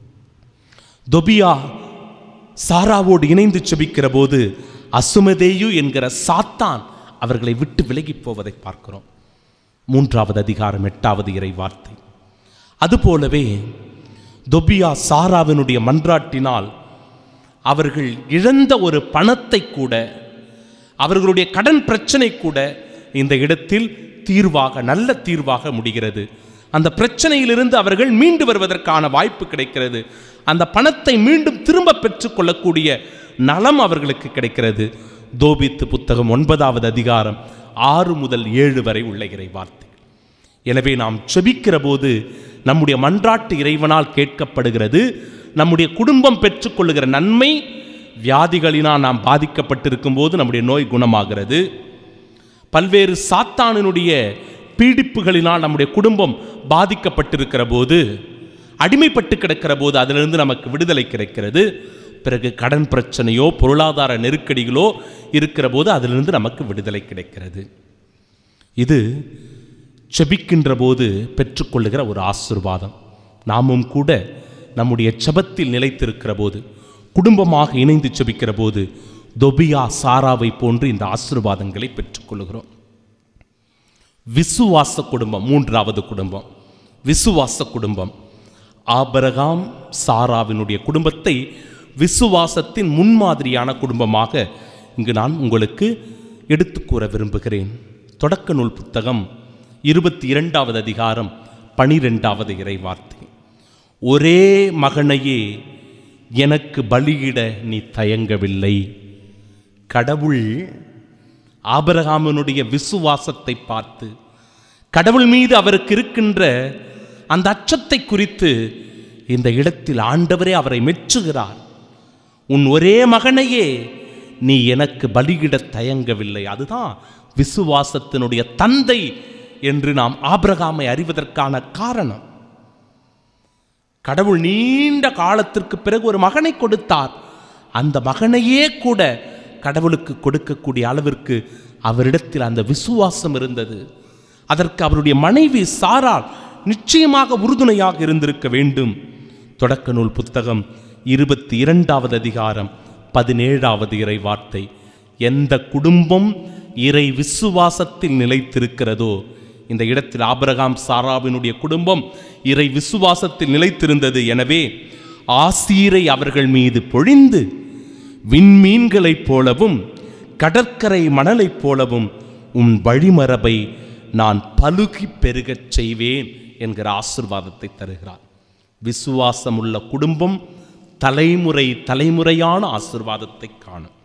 தொபியா சாராவோடு இணைந்து செபிக்கிற போது அசுமதேயு என்கிற சாத்தான் அவர்களை விட்டு விலகி போவதை பார்க்கிறோம் மூன்றாவது அதிகாரம் எட்டாவது இறை வார்த்தை அதுபோலவே தொபியா சாராவினுடைய மன்றாட்டினால் அவர்கள் இழந்த ஒரு பணத்தை கூட அவர்களுடைய கடன் பிரச்சனை கூட இந்த இடத்தில் தீர்வாக நல்ல தீர்வாக முடிகிறது அந்த பிரச்சனையிலிருந்து அவர்கள் மீண்டு வருவதற்கான வாய்ப்பு கிடைக்கிறது அந்த பணத்தை மீண்டும் திரும்ப பெற்றுக்கொள்ளக்கூடிய நலம் அவர்களுக்கு கிடைக்கிறது தோபித்து புத்தகம் ஒன்பதாவது அதிகாரம் ஆறு முதல் ஏழு வரை உள்ள இறை வார்த்தை எனவே நாம் செபிக்கிற போது நம்முடைய மன்றாட்டு இறைவனால் கேட்கப்படுகிறது நம்முடைய குடும்பம் பெற்றுக்கொள்ளுகிற நன்மை வியாதிகளினால் நாம் பாதிக்கப்பட்டிருக்கும் போது நம்முடைய நோய் குணமாகிறது பல்வேறு சாத்தானினுடைய பீடிப்புகளினால் நம்முடைய குடும்பம் பாதிக்கப்பட்டிருக்கிற போது அடிமைப்பட்டு கிடக்கிற போது அதிலிருந்து நமக்கு விடுதலை கிடைக்கிறது பிறகு கடன் பிரச்சனையோ பொருளாதார நெருக்கடிகளோ இருக்கிற போது அதிலிருந்து நமக்கு விடுதலை கிடைக்கிறது இது செபிக்கின்ற போது பெற்றுக்கொள்ளுகிற ஒரு ஆசிர்வாதம் நாமும் கூட நம்முடைய செபத்தில் நிலைத்திருக்கிற போது குடும்பமாக இணைந்து செபிக்கிற போது தொபியா சாராவை போன்று இந்த ஆசிர்வாதங்களை பெற்றுக்கொள்கிறோம் விசுவாச குடும்பம் மூன்றாவது குடும்பம் விசுவாச குடும்பம் ஆபரகாம் சாராவினுடைய குடும்பத்தை விசுவாசத்தின் முன்மாதிரியான குடும்பமாக இங்கு நான் உங்களுக்கு எடுத்து கூற விரும்புகிறேன் தொடக்க நூல் புத்தகம் இருபத்தி இரண்டாவது அதிகாரம் பனிரெண்டாவது இறைவார்த்தை ஒரே மகனையே எனக்கு பலியிட நீ தயங்கவில்லை கடவுள் ஆபரகாமனுடைய விசுவாசத்தை பார்த்து கடவுள் மீது அவருக்கு இருக்கின்ற அந்த அச்சத்தை குறித்து இந்த இடத்தில் ஆண்டவரே அவரை மெச்சுகிறார் உன் ஒரே மகனையே நீ எனக்கு பலியிட தயங்கவில்லை அதுதான் விசுவாசத்தினுடைய தந்தை என்று நாம் ஆபிரகாமை அறிவதற்கான காரணம் கடவுள் நீண்ட காலத்திற்கு பிறகு ஒரு மகனை கொடுத்தார் அந்த மகனையே கூட கடவுளுக்கு கொடுக்கக்கூடிய அளவிற்கு அவரிடத்தில் அந்த விசுவாசம் இருந்தது அதற்கு அவருடைய மனைவி சாரால் நிச்சயமாக உறுதுணையாக இருந்திருக்க வேண்டும் தொடக்க நூல் புத்தகம் இருபத்தி இரண்டாவது அதிகாரம் பதினேழாவது இறை வார்த்தை எந்த குடும்பம் இறை விசுவாசத்தில் நிலைத்திருக்கிறதோ இந்த இடத்தில் ஆபிரகாம் சாராவினுடைய குடும்பம் இறை விசுவாசத்தில் நிலைத்திருந்தது எனவே ஆசீரை அவர்கள் மீது பொழிந்து விண்மீன்களைப் போலவும் கடற்கரை மணலைப் போலவும் உன் வழிமரபை நான் பலுகி பெருகச் செய்வேன் என்கிற ஆசிர்வாதத்தை தருகிறார் விசுவாசமுள்ள குடும்பம் தலைமுறை தலைமுறையான ஆசிர்வாதத்தை காணும்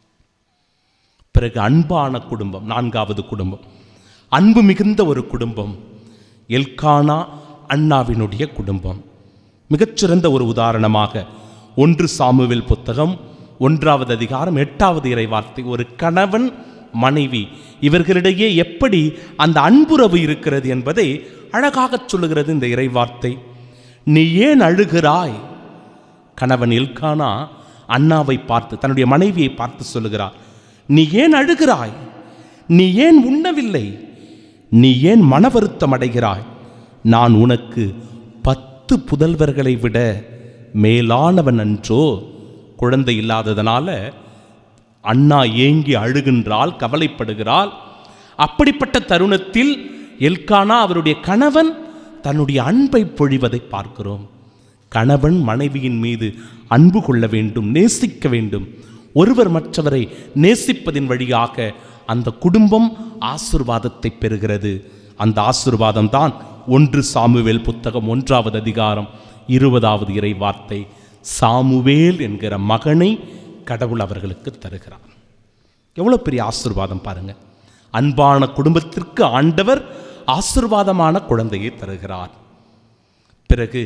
பிறகு அன்பான குடும்பம் நான்காவது குடும்பம் அன்பு மிகுந்த ஒரு குடும்பம் எல்கானா அண்ணாவினுடைய குடும்பம் மிகச்சிறந்த ஒரு உதாரணமாக ஒன்று சாமுவேல் புத்தகம் ஒன்றாவது அதிகாரம் எட்டாவது இறை வார்த்தை ஒரு கணவன் மனைவி இவர்களிடையே எப்படி அந்த அன்புறவு இருக்கிறது என்பதை அழகாகச் சொல்லுகிறது இந்த இறை வார்த்தை நீ ஏன் அழுகிறாய் கணவன் இல்கானா அண்ணாவை பார்த்து தன்னுடைய மனைவியை பார்த்து சொல்லுகிறார் நீ ஏன் அழுகிறாய் நீ ஏன் உண்ணவில்லை நீ ஏன் மன வருத்தம் அடைகிறாய் நான் உனக்கு பத்து புதல்வர்களை விட மேலானவன் அன்றோ குழந்தை இல்லாததனால அண்ணா ஏங்கி அழுகின்றாள் கவலைப்படுகிறாள் அப்படிப்பட்ட தருணத்தில் எல்கானா அவருடைய கணவன் தன்னுடைய அன்பை பொழிவதை பார்க்கிறோம் கணவன் மனைவியின் மீது அன்பு கொள்ள வேண்டும் நேசிக்க வேண்டும் ஒருவர் மற்றவரை நேசிப்பதின் வழியாக அந்த குடும்பம் ஆசிர்வாதத்தை பெறுகிறது அந்த ஆசிர்வாதம் தான் ஒன்று சாமுவேல் புத்தகம் ஒன்றாவது அதிகாரம் இருபதாவது இறை வார்த்தை சாமுவேல் என்கிற மகனை கடவுள் அவர்களுக்கு தருகிறார் எவ்வளோ பெரிய ஆசிர்வாதம் பாருங்க அன்பான குடும்பத்திற்கு ஆண்டவர் ஆசிர்வாதமான குழந்தையை தருகிறார் பிறகு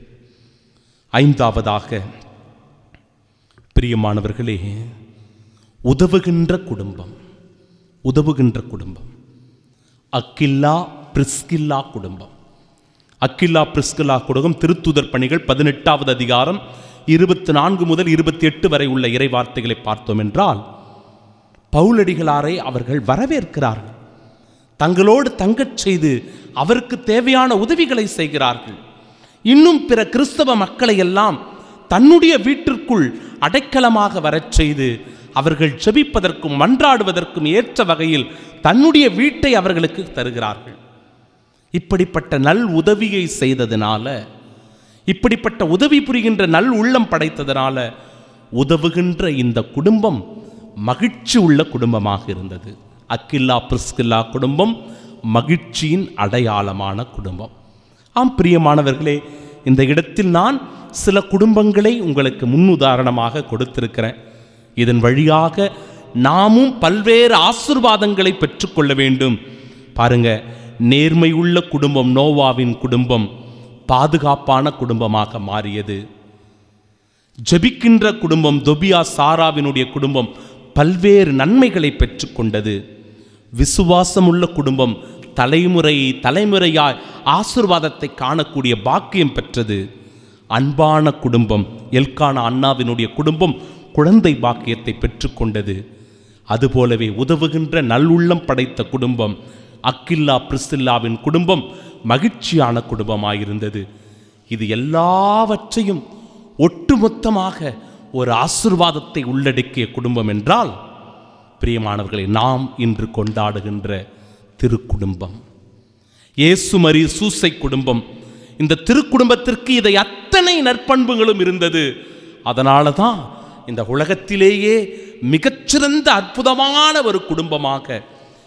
ஐந்தாவதாக பிரியமானவர்களே உதவுகின்ற குடும்பம் உதவுகின்ற குடும்பம் அக்கில்லா பிரிஸ்கில்லா குடும்பம் அக்கில்லா பிரிஸ்கில்லா குடும்பம் திருத்துதர் பணிகள் பதினெட்டாவது அதிகாரம் இருபத்தி நான்கு முதல் இருபத்தி எட்டு வரை உள்ள இறை வார்த்தைகளை பார்த்தோம் என்றால் பவுலடிகளாரை அவர்கள் வரவேற்கிறார்கள் தங்களோடு தங்கச் செய்து அவருக்கு தேவையான உதவிகளை செய்கிறார்கள் இன்னும் பிற கிறிஸ்தவ மக்களை எல்லாம் தன்னுடைய வீட்டிற்குள் அடைக்கலமாக வரச் செய்து அவர்கள் ஜெபிப்பதற்கும் மன்றாடுவதற்கும் ஏற்ற வகையில் தன்னுடைய வீட்டை அவர்களுக்கு தருகிறார்கள் இப்படிப்பட்ட நல் உதவியை செய்ததினால இப்படிப்பட்ட உதவி புரிகின்ற நல் உள்ளம் படைத்ததனால உதவுகின்ற இந்த குடும்பம் மகிழ்ச்சி உள்ள குடும்பமாக இருந்தது அக்கில்லா பிரிஸ்கில்லா குடும்பம் மகிழ்ச்சியின் அடையாளமான குடும்பம் ஆம் பிரியமானவர்களே இந்த இடத்தில் நான் சில குடும்பங்களை உங்களுக்கு முன்னுதாரணமாக கொடுத்திருக்கிறேன் இதன் வழியாக நாமும் பல்வேறு ஆசிர்வாதங்களை பெற்றுக்கொள்ள வேண்டும் பாருங்க நேர்மை உள்ள குடும்பம் நோவாவின் குடும்பம் பாதுகாப்பான குடும்பமாக மாறியது ஜெபிக்கின்ற குடும்பம் தொபியா சாராவினுடைய குடும்பம் பல்வேறு நன்மைகளை பெற்றுக்கொண்டது விசுவாசமுள்ள குடும்பம் தலைமுறை தலைமுறையாய் ஆசிர்வாதத்தை காணக்கூடிய பாக்கியம் பெற்றது அன்பான குடும்பம் எல்கானா அண்ணாவினுடைய குடும்பம் குழந்தை பாக்கியத்தை பெற்றுக்கொண்டது அதுபோலவே உதவுகின்ற நல்லுள்ளம் படைத்த குடும்பம் அக்கில்லா பிரிஸ்தில்லாவின் குடும்பம் மகிழ்ச்சியான குடும்பமாயிருந்தது இது எல்லாவற்றையும் ஒட்டுமொத்தமாக ஒரு ஆசிர்வாதத்தை உள்ளடக்கிய குடும்பம் என்றால் பிரியமானவர்களை நாம் இன்று கொண்டாடுகின்ற திருக்குடும்பம் இயேசுமரி சூசை குடும்பம் இந்த திருக்குடும்பத்திற்கு இதை அத்தனை நற்பண்புகளும் இருந்தது அதனால தான் இந்த உலகத்திலேயே மிகச்சிறந்த அற்புதமான ஒரு குடும்பமாக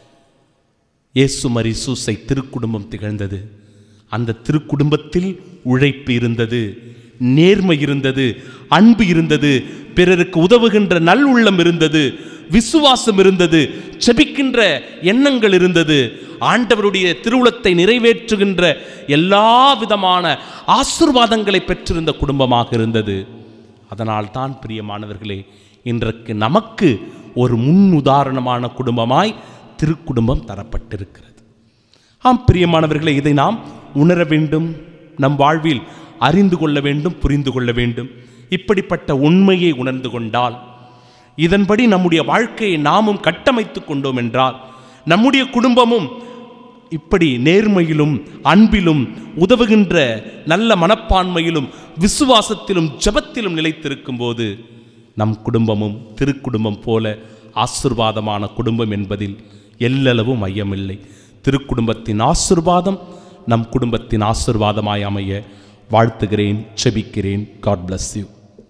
இயேசுமரி சூசை திருக்குடும்பம் திகழ்ந்தது அந்த திருக்குடும்பத்தில் உழைப்பு இருந்தது நேர்மை இருந்தது அன்பு இருந்தது பிறருக்கு உதவுகின்ற நல்லுள்ளம் இருந்தது விசுவாசம் இருந்தது செபிக்கின்ற எண்ணங்கள் இருந்தது ஆண்டவருடைய திருவுளத்தை நிறைவேற்றுகின்ற எல்லா விதமான ஆசிர்வாதங்களை பெற்றிருந்த குடும்பமாக இருந்தது அதனால்தான் பிரியமானவர்களே இன்றைக்கு நமக்கு ஒரு முன் உதாரணமான குடும்பமாய் திருக்குடும்பம் தரப்பட்டிருக்கிறது ஆம் பிரியமானவர்களே இதை நாம் உணர வேண்டும் நம் வாழ்வில் அறிந்து கொள்ள வேண்டும் புரிந்து கொள்ள வேண்டும் இப்படிப்பட்ட உண்மையை உணர்ந்து கொண்டால் இதன்படி நம்முடைய வாழ்க்கையை நாமும் கட்டமைத்து கொண்டோம் என்றால் நம்முடைய குடும்பமும் இப்படி நேர்மையிலும் அன்பிலும் உதவுகின்ற நல்ல மனப்பான்மையிலும் விசுவாசத்திலும் ஜெபத்திலும் நிலைத்திருக்கும் போது நம் குடும்பமும் திருக்குடும்பம் போல ஆசிர்வாதமான குடும்பம் என்பதில் எல்லளவும் ஐயமில்லை திருக்குடும்பத்தின் ஆசிர்வாதம் நம் குடும்பத்தின் ஆசிர்வாதமாய் அமைய வாழ்த்துகிறேன் செபிக்கிறேன் காட் bless யூ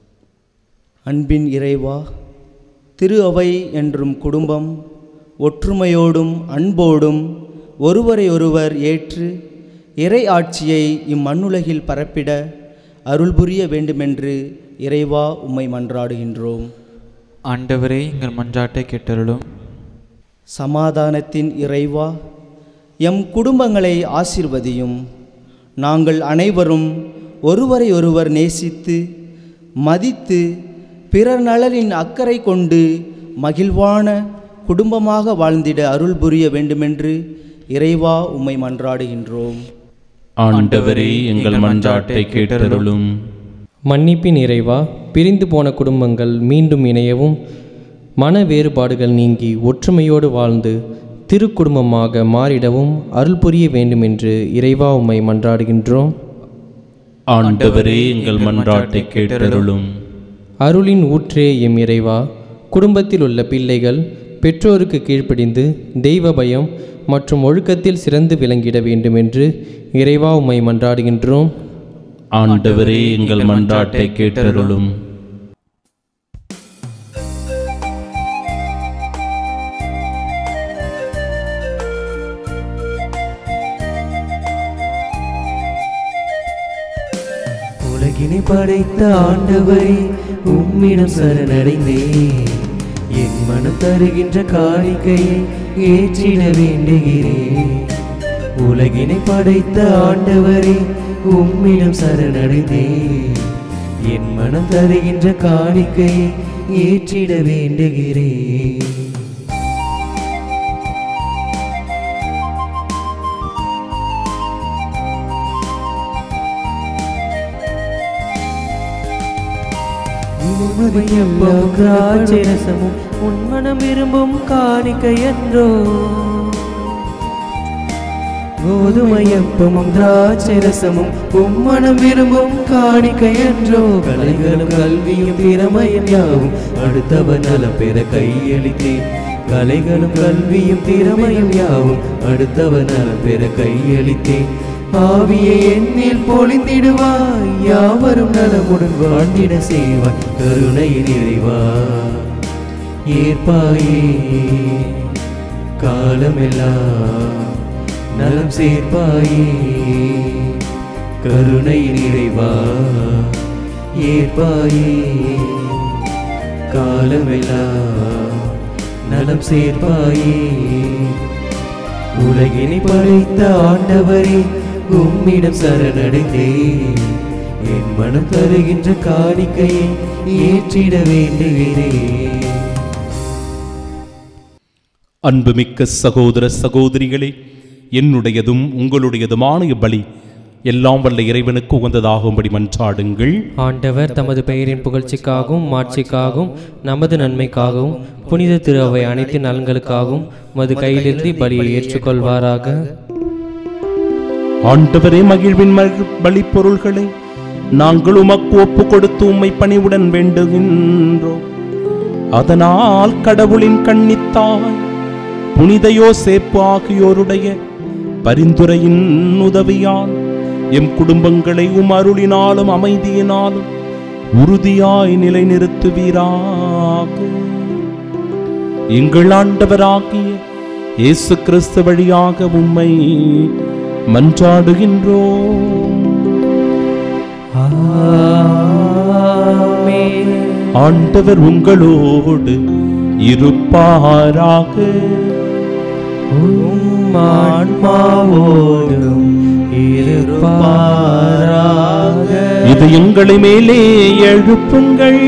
அன்பின் இறைவா திரு அவை என்றும் குடும்பம் ஒற்றுமையோடும் அன்போடும் ஒருவரை ஒருவர் ஏற்று இறை ஆட்சியை இம்மண்ணுலகில் பரப்பிட அருள் புரிய வேண்டுமென்று இறைவா உம்மை மன்றாடுகின்றோம் ஆண்டவரே எங்கள் மன்றாட்டை கேட்டருளும் சமாதானத்தின் இறைவா எம் குடும்பங்களை ஆசிர்வதியும் நாங்கள் அனைவரும் ஒருவரை ஒருவர் நேசித்து மதித்து பிறர் நலனின் அக்கறை கொண்டு மகிழ்வான குடும்பமாக வாழ்ந்திட அருள் புரிய வேண்டுமென்று இறைவா உம்மை மன்றாடுகின்றோம் ஆண்டவரே எங்கள் மன்றாட்டை கேட்டருளும் மன்னிப்பின் இறைவா பிரிந்து போன குடும்பங்கள் மீண்டும் இணையவும் மன வேறுபாடுகள் நீங்கி ஒற்றுமையோடு வாழ்ந்து திருக்குடும்பமாக மாறிடவும் அருள் புரிய வேண்டுமென்று இறைவா உம்மை மன்றாடுகின்றோம் ஆண்டவரே எங்கள் மன்றாட்டை கேட்டருளும் அருளின் ஊற்றே எம் இறைவா குடும்பத்தில் உள்ள பிள்ளைகள் பெற்றோருக்கு கீழ்ப்படிந்து தெய்வ பயம் மற்றும் ஒழுக்கத்தில் சிறந்து விளங்கிட வேண்டுமென்று இறைவா உம்மை மன்றாடுகின்றோம் ஆண்டவரே எங்கள் மன்றாட்டை கேட்டருளும் உலகினை படைத்த ஆண்டவரே உம்மிடம் சரணடைந்தேன் என் மனம் தருகின்ற காணிக்கையை ஏற்றிட வேண்டுகிறேன் உலகினை படைத்த ஆண்டவரே உம்மிடம் சரணடைந்தேன் என் மனம் தருகின்ற காணிக்கையை ஏற்றிட வேண்டுகிறேன் உமதையெல்லாம் திராட்சை ரசமும் உன்மனம் விரும்பும் காணிக்கை என்றோ கோதுமையப்பமும் திராட்சை ரசமும் உம்மனம் விரும்பும் காணிக்கை என்றோ கலைகளும் கல்வியும் திறமையும் யாவும் அடுத்தவன் நலம் பெற கையளித்தேன் கலைகளும் கல்வியும் திறமையும் யாவும் அடுத்தவன் நலம் பெற கையளித்தேன் ஆவியை என்னில் பொழிந்திடுவாய் யாவரும் நலமுடன் வாழ்ந்திட செய்வாய் கருணையின் இறைவா ஏற்பாயே காலமெல்லாம் நலம் சேர்ப்பாயே கருணையின் இறைவா ஏற்பாயே காலமெல்லாம் நலம் சேர்ப்பாயே உலகினை படைத்த ஆண்டவரே உம்மிடம் சரணடைந்தேன் என் மனம் தருகின்ற காணிக்கையை ஏற்றிட வேண்டுகிறேன் அன்புமிக்க சகோதர சகோதரிகளே என்னுடையதும் உங்களுடையதுமான இப்பலி எல்லாம் வல்ல இறைவனுக்கு உகந்ததாகும்படி மன்றாடுங்கள் ஆண்டவர் தமது பெயரின் புகழ்ச்சிக்காகவும் மாட்சிக்காகவும் நமது நன்மைக்காகவும் புனித திரு அவை அனைத்து நலன்களுக்காகவும் மது கையிலிருந்து பலியை ஏற்றுக்கொள்வாராக ஆண்டவரே மகிழ்வின் மகிழ் பலி பொருள்களை நாங்கள் உமக்கு ஒப்பு கொடுத்து உம்மை பணிவுடன் வேண்டுகின்றோம் அதனால் கடவுளின் கண்ணித்தாய் புனித யோசேப்பு ஆகியோருடைய பரிந்துரையின் உதவியால் எம் குடும்பங்களை உம் அருளினாலும் அமைதியினாலும் உறுதியாய் நிலைநிறுத்துவீராக எங்கள் ஆண்டவராகிய இயேசு கிறிஸ்து வழியாக உம்மை மன்றாடுகின்றோம் ஆண்டவர் உங்களோடு இருப்பாராக ஆன்மாவோடும் இருப்பாராக இது எங்களை மேலே எழுப்புங்கள்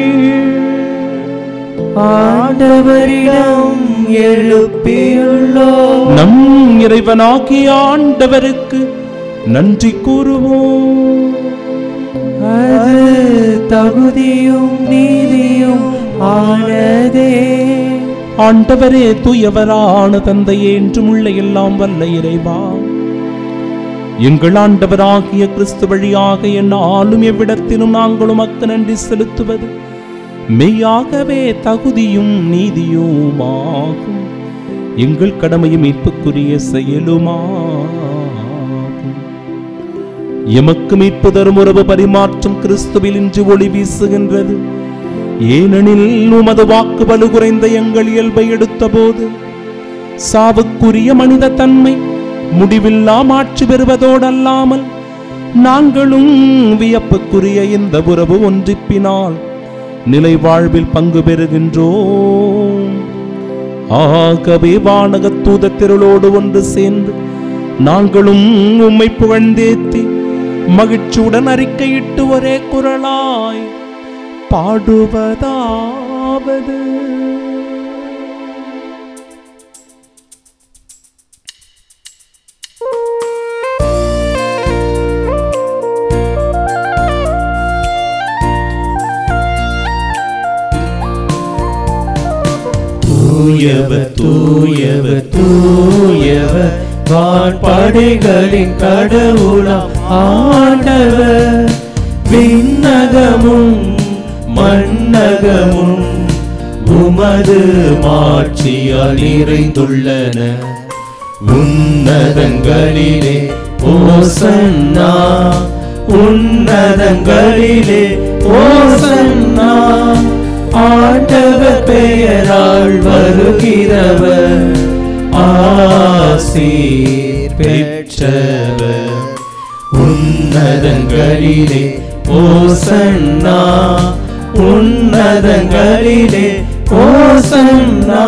ஆண்டவரிடம் எழுப்பியுள்ளோ நம் இறைவனாகிய ஆண்டவருக்கு நன்றி கூறுவோம் அது தகுதியும் நீதியும் ஆனதே ஆண்டவரே தூயவரான தந்தையே என்றும் உள்ள எல்லாம் வல்ல இறைவா எங்கள் ஆண்டவராகிய கிறிஸ்து வழியாக என்னாலும் எவ்விடத்திலும் நாங்கள் உமக்கு நன்றி செலுத்துவது மெய்யாகவே தகுதியும் நீதியுமாகும் எங்கள் கடமையும் மீட்புக்குரிய செயலுமாகும் எமக்கு மீட்பு தரும் உறவு பரிமாற்றம் கிறிஸ்துவில் இன்று ஒளி வீசுகின்றது ஏனெனில் உமது வாக்கு வலு குறைந்த எங்கள் இயல்பை எடுத்தபோது சாவுக்குரிய மனித தன்மை முடிவில்லா மாட்சி பெறுவதோடல்லாமல் நாங்களும் வியப்புக்குரிய இந்த உறவு ஒன்றிப்பினால் நிலை வாழ்வில் பங்கு பெறுகின்றோம் ஆகவே வானக தூதத்திரளோடு ஒன்று சேர்ந்து நாங்களும் உம்மை புகழ்ந்தேத்தி மகிழ்ச்சியுடன் அறிக்கையிட்டு ஒரே குரலாய் பாடுவதாவது தூயவர் தூயவர் தூயவர் வான்படைகளின் கடவுளாம் ஆண்டவர் விண்ணகமும் மண்ணகமும் உமது மாட்சியால் நிறைந்துள்ளன உன்னதங்களிலே ஓசன்னா உன்னதங்களிலே ஓசன்னா ஆண்டவர் பெயரால் வருகிறவர் ஆசீர் பெற்றவர் உன்னதங்களிலே ஓசன்னா உன்னதங்களிலே ஓசன்னா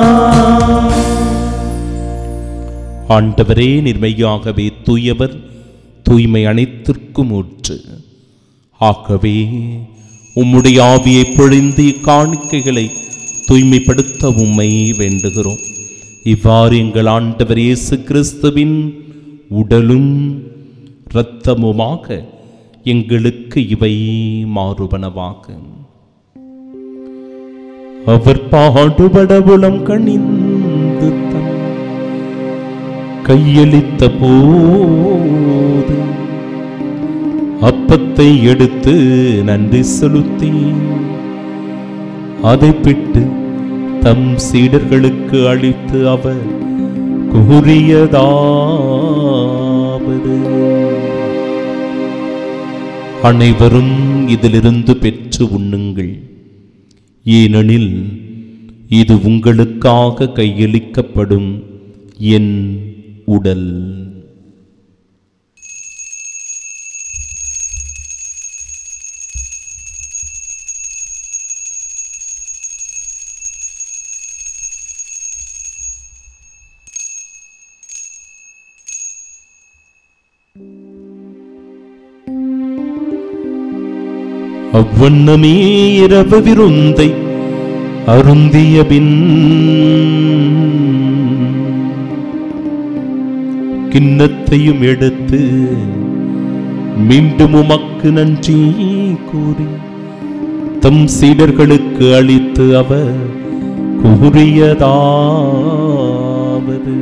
ஆண்டவரே நிர்மையாகவே தூயவர் தூய்மை அனைத்திற்கும் ஊற்று ஆகவே உம்முடைய ஆவியை பொழிந்து இக்காணிக்கைகளை தூய்மைப்படுத்த உம்மை வேண்டுகிறோம் இவ்வாறு எங்கள் ஆண்டவர் இயேசு கிறிஸ்துவின் உடலும் இரத்தமுமாக எங்களுக்கு இவை மாறுபனவாக அவர் பாடுபட உளம் கணிந்து தம் கையளித்த போது அப்பத்தை எடுத்து நன்றி செலுத்தி அதை பிட்டு தம் சீடர்களுக்கு அளித்து அவர் கூறியதாவது அனைவரும் இதிலிருந்து பெற்று உண்ணுங்கள் ஏனெனில் இது உங்களுக்காக கையளிக்கப்படும் என் உடல் அவ்வண்ணமே இரவு விருந்தை அருந்திய பின் கிண்ணத்தையும் எடுத்து மீண்டும் உமக்கு நன்றி கூறி தம் சீடர்களுக்கு அளித்து அவர் கூறியதாவது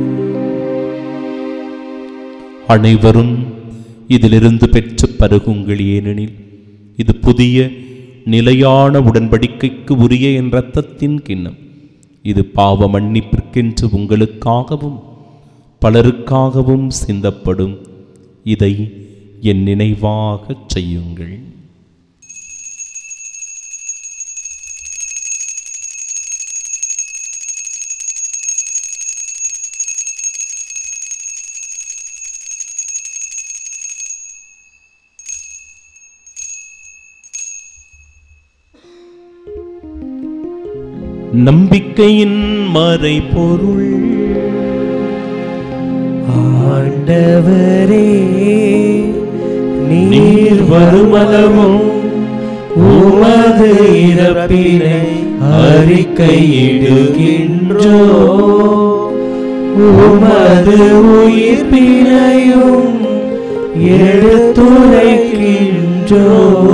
அனைவரும் இதிலிருந்து பெற்று பருகுங்கள் ஏனெனில் இது புதிய நிலையான உடன்படிக்கைக்கு உரிய என் இரத்தத்தின் கிண்ணம் இது பாவ மன்னிப்பிற்கென்று உங்களுக்காகவும் பலருக்காகவும் சிந்தப்படும் இதை என் நினைவாகச் செய்யுங்கள் நம்பிக்கையின் மறைபொருள் ஆண்டவரே நீர் வருமளவும் உமது இறப்பினை அறிக்கையிடுகின்றோ உமது உயிர்ப்பினையும் எடுத்துரைக்கின்றோ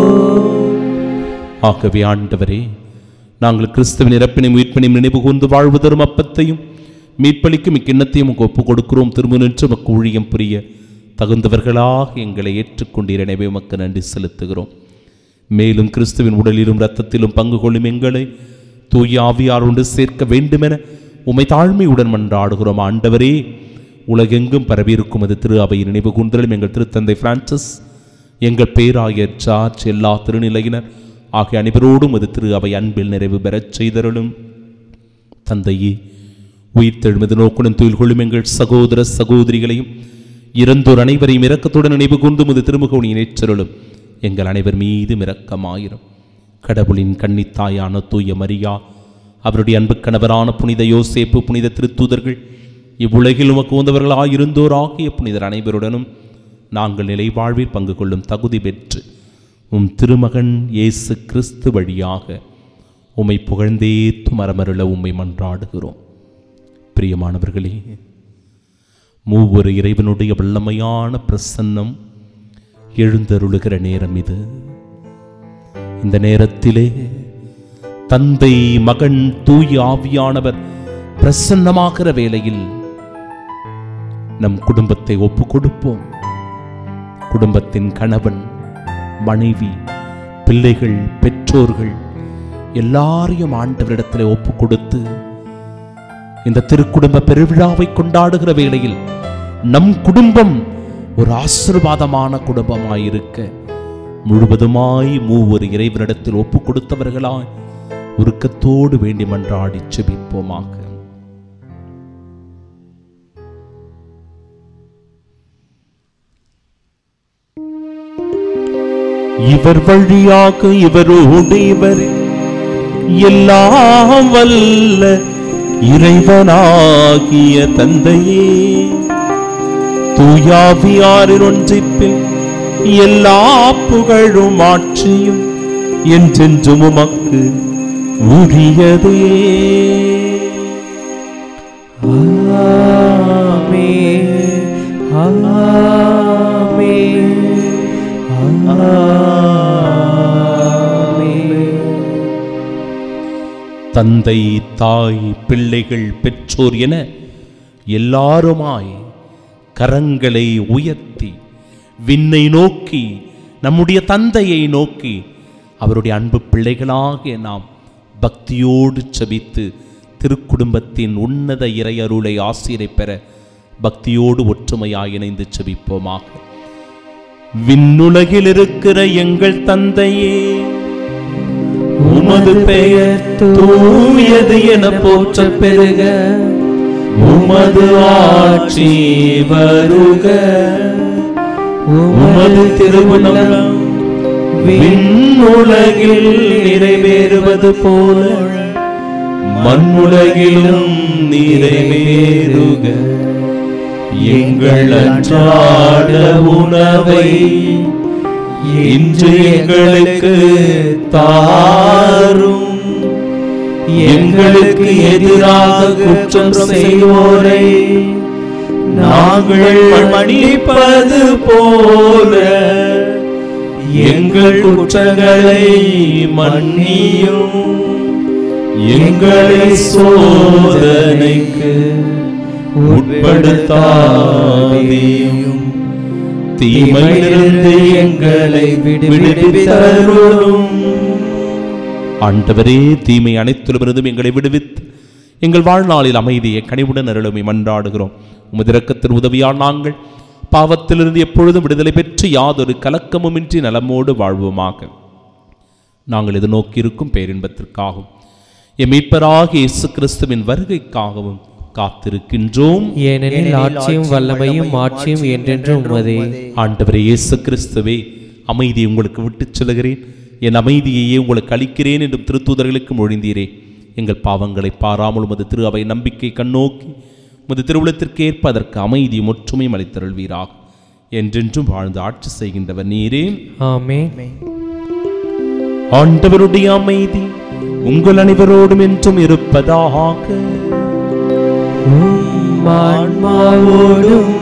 ஆகவே ஆண்டவரே நாங்கள் கிறிஸ்துவின் இறப்பினை மீட்பினையும் நினைவு கூர்ந்து வாழ்வு தரும் அப்பத்தையும் மீட்பளிக்கும் இக்கிண்ணத்தையும் உமக்கு ஒப்புக் கொடுக்கிறோம் திரும்ப நின்று உமக்கு ஊழியம் புரிய தகுந்தவர்களாக எங்களை ஏற்றுக்கொண்டீர் எனவே உமக்கு நன்றி செலுத்துகிறோம் மேலும் கிறிஸ்துவின் உடலிலும் இரத்தத்திலும் பங்கு கொள்ளும் எங்களை தூய ஆவியாரோடு சேர்க்க வேண்டுமென உமை தாழ்மையுடன் மன்றாடுகிறோம் ஆண்டவரே உலகெங்கும் பரவியிருக்கும் அது திரு அவை நினைவு கூர்ந்தலும் எங்கள் திருத்தந்தை பிரான்சிஸ் எங்கள் பேராயர் ஜார்ஜ் எல்லா திருநிலையினர் ஆகிய அனைவரோடும் அது திரு அவை அன்பில் நிறைவு பெறச் செய்தருளும் தந்தையே உயிர்த்தெழுமது நோக்குடன் துயில் கொள்ளும் எங்கள் சகோதர சகோதரிகளையும் இறந்தோர் அனைவரையும் இரக்கத்துடன் நினைவு கூர்ந்து முது திருமுகவனி நேற்றருளும் எங்கள் அனைவர் மீதும் இரக்கமாயிரும் கடவுளின் கன்னித்தாயான தூய மரியா அவருடைய அன்பு கணவரான புனித யோசேப்பு புனித திருத்தூதர்கள் இவ்வுலகில் உமக்கு உந்தவர்களாயிருந்தோர் ஆகிய புனிதர் அனைவருடனும் நாங்கள் நிலை வாழ்வில் பங்கு கொள்ளும் தகுதி பெற்று உம் திருமகன் இயேசு கிறிஸ்து வழியாக உம்மை புகழ்ந்தேத்து மரமருள உம்மை மன்றாடுகிறோம் பிரியமானவர்களே மூவொரு இறைவனுடைய வல்லமையான பிரசன்னம் எழுந்தருளுகிற நேரம் இது இந்த நேரத்திலே தந்தை மகன் தூய ஆவியானவர் பிரசன்னமாகிற வேளையில் நம் குடும்பத்தை ஒப்பு கொடுப்போம் குடும்பத்தின் கணவன் மனைவி பிள்ளைகள் பெற்றோர்கள் எல்லாரையும் ஆண்டவரிடத்திலே ஒப்பு கொடுத்து இந்த திருக்குடும்ப பெருவிழாவை கொண்டாடுகிற வேளையில் நம் குடும்பம் ஒரு ஆசிர்வாதமான குடும்பமாயிருக்க முழுவதுமாய் மூவர் இறைவனிடத்தில் ஒப்பு கொடுத்தவர்களாய் உருக்கத்தோடு வேண்டி மன்றாடி செபிப்போமாக இவர் வழியாக இவரோடு இவர் எல்லாம் வல்ல இறைவனாகிய தந்தையே தூயாவியாரின் ஒன்றிப்பில் எல்லா புகழும் ஆட்சியும் என்றென்றும் உமக்கு உரியதே ஆமென் ஆமென் ஆமென் தந்தை தாய் பிள்ளைகள் பெற்றோர் என எல்லாருமாய் கரங்களை உயர்த்தி விண்ணை நோக்கி நம்முடைய தந்தையை நோக்கி அவருடைய அன்பு பிள்ளைகளாகிய நாம் பக்தியோடு செபித்து திருக்குடும்பத்தின் உன்னத இறையருளை ஆசிரை பெற பக்தியோடு ஒற்றுமையாய் இணைந்து செபிப்போமாக விண்ணுலகில் இருக்கிற எங்கள் தந்தையே உமது பெயர் தூயது என போற்ற பெருக உமது ஆட்சி வருக உமது திருமணம் விண்ணுலகில் நிறைவேறுவது போல மண்ணுலகிலும் நிறைவேறுக எங்கள் அன்றாட உணவை இன்று எங்களுக்கு தாரும் எங்களுக்கு எதிராக குற்றம் செய்வோரை நாங்கள் மன்னிப்பது போல எங்கள் குற்றங்களை மன்னியும் எங்களை சோதனைக்கு உட்படுத்தாதேயும் தீமையிலிருந்து எங்களை விடுவித்தருளும் ஆண்டவரே தீமை அனைத்திலுமிருந்தும் எங்களை விடுவித்து எங்கள் வாழ்நாளில் அமைதியை கனிவுடன் அருளுமை மன்றாடுகிறோம் உமது இரக்கத்தின் உதவியால் நாங்கள் பாவத்திலிருந்து எப்பொழுதும் விடுதலை பெற்று யாதொரு கலக்கமுமின்றி நலமோடு வாழ்வோமாக நாங்கள் இது நோக்கியிருக்கும் பேரின்பத்திற்காகவும் எம் மீட்பராகிய இயேசு கிறிஸ்துவின் வருகைக்காகவும் காத்திருக்கின்றோம் ஏனெனில் ஆட்சியும் வல்லமையும் ஆட்சியும் என்றென்றும் உமதே ஆண்டவரே இயேசு கிறிஸ்துவே அமைதியை உங்களுக்கு விட்டுச் செல்கிறேன் என் அமைதியையே உங்களுக்கு அளிக்கிறேன் என்றும் திருத்தூதர்களுக்கு மொழிந்தீரே எங்கள் பாவங்களை பாராமல் உமது திரு அவை நம்பிக்கை கண்ணோக்கி உமது திருவுளத்திற்கு ஏற்ப அதற்கு அமைதியும் ஒற்றுமையும் அளித்தருள்வீராக என்றென்றும் வாழ்ந்து ஆட்சி செய்கின்றவர் நீரே ஆமென் ஆண்டவருடைய அமைதி உங்கள் அனைவரோடும் என்றும் இருப்பதாக ஆன்மாவோடும்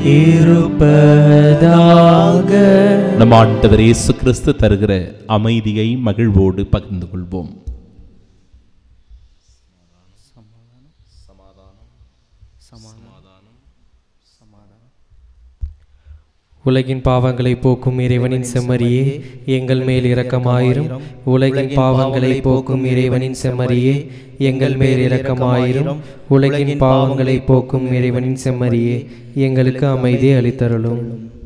இருப்பதாக நம் ஆண்டவர் இயேசு கிறிஸ்து தருகிற அமைதியை மகிழ்வோடு பகிர்ந்து கொள்வோம் உலகின் பாவங்களை போக்கும் இறைவனின் செம்மறியே எங்கள் மேல் இரக்கமாயிரும் உலகின் பாவங்களை போக்கும் இறைவனின் செம்மறியே எங்கள் மேல் இரக்கமாயிரும் உலகின் பாவங்களை போக்கும் இறைவனின் செம்மறியே எங்களுக்கு அமைதி அளித்தருளும்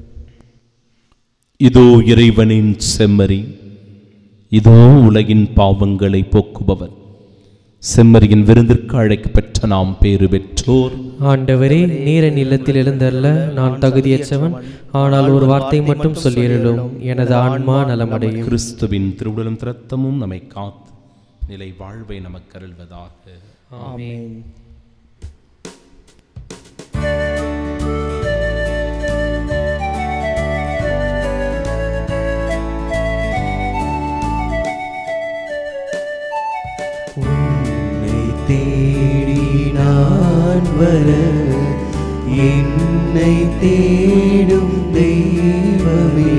இதோ இறைவனின் செம்மறி இதோ உலகின் பாவங்களை போக்குபவர் செம்மறியின் விருந்திற்கு அழைக்கப்பெற்ற நாம் பேறு பெற்றோர் ஆண்டவரே நீரின் இல்லத்தில் எழுந்தல்ல நான் தகுதியற்றவன் ஆனால் ஒரு வார்த்தை மட்டும் சொல்லியருளும் எனது ஆன்மா நலமடையும் கிறிஸ்துவின் திருவுடலும் திரத்தமும் நம்மை காத்து நிலை வாழ்வை நமக்கு அருள்வதாக ஆமென் உன்னை தேடி நான் வர என்னை தேடும் தெய்வமே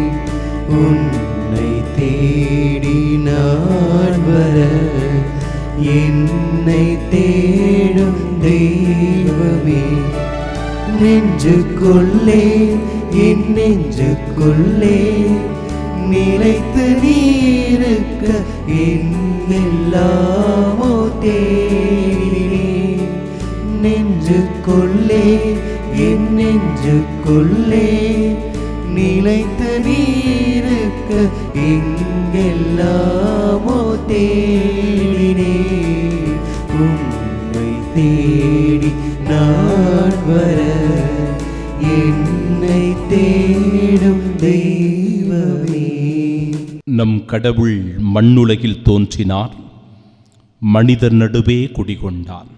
உன்னை தேடி நான் வர என்னை தேடும் தெய்வமே நெஞ்சுக்குள்ளே என் நெஞ்சுக்குள்ளே நிலைத்து நீருக்க என்னெல்லாமோ தேடினேன் நெஞ்சுக்குள்ளே என் நெஞ்சுக்குள்ளே நிலைத்து நீருக்க எங்கெல்லாமோ தேடினேன் உம்மை தேடி நான் வர என்னை தேடும் தெய்வமே நம் கடவுள் மண்ணுலகில் தோன்றினார் மனிதர் நடுவே குடிகொண்டார்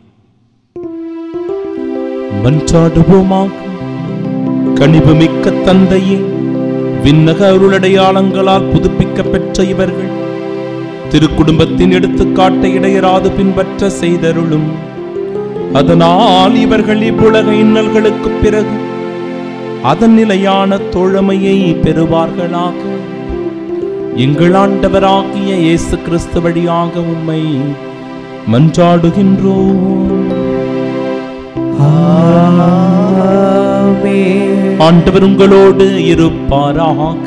மன்றாடுவோமாக கனிவுமிக்க தந்தையே விண்ணக அருளடையாளங்களால் புதுப்பிக்கப் பெற்ற இவர்கள் திருக்குடும்பத்தின் எடுத்துக்காட்டை இடையராது பின்பற்ற செய்தருளும் அதனால் இவர்கள் இவ்வுலக இன்னல்களுக்குப் பிறகு அதன் நிலையான தோழமையை பெறுவார்களாக எங்கள் ஆண்டவராகிய இயேசு கிறிஸ்து வழியாக உம்மை மன்றாடுகின்றோம் ஆண்டவர் உங்களோடு இருப்பாராக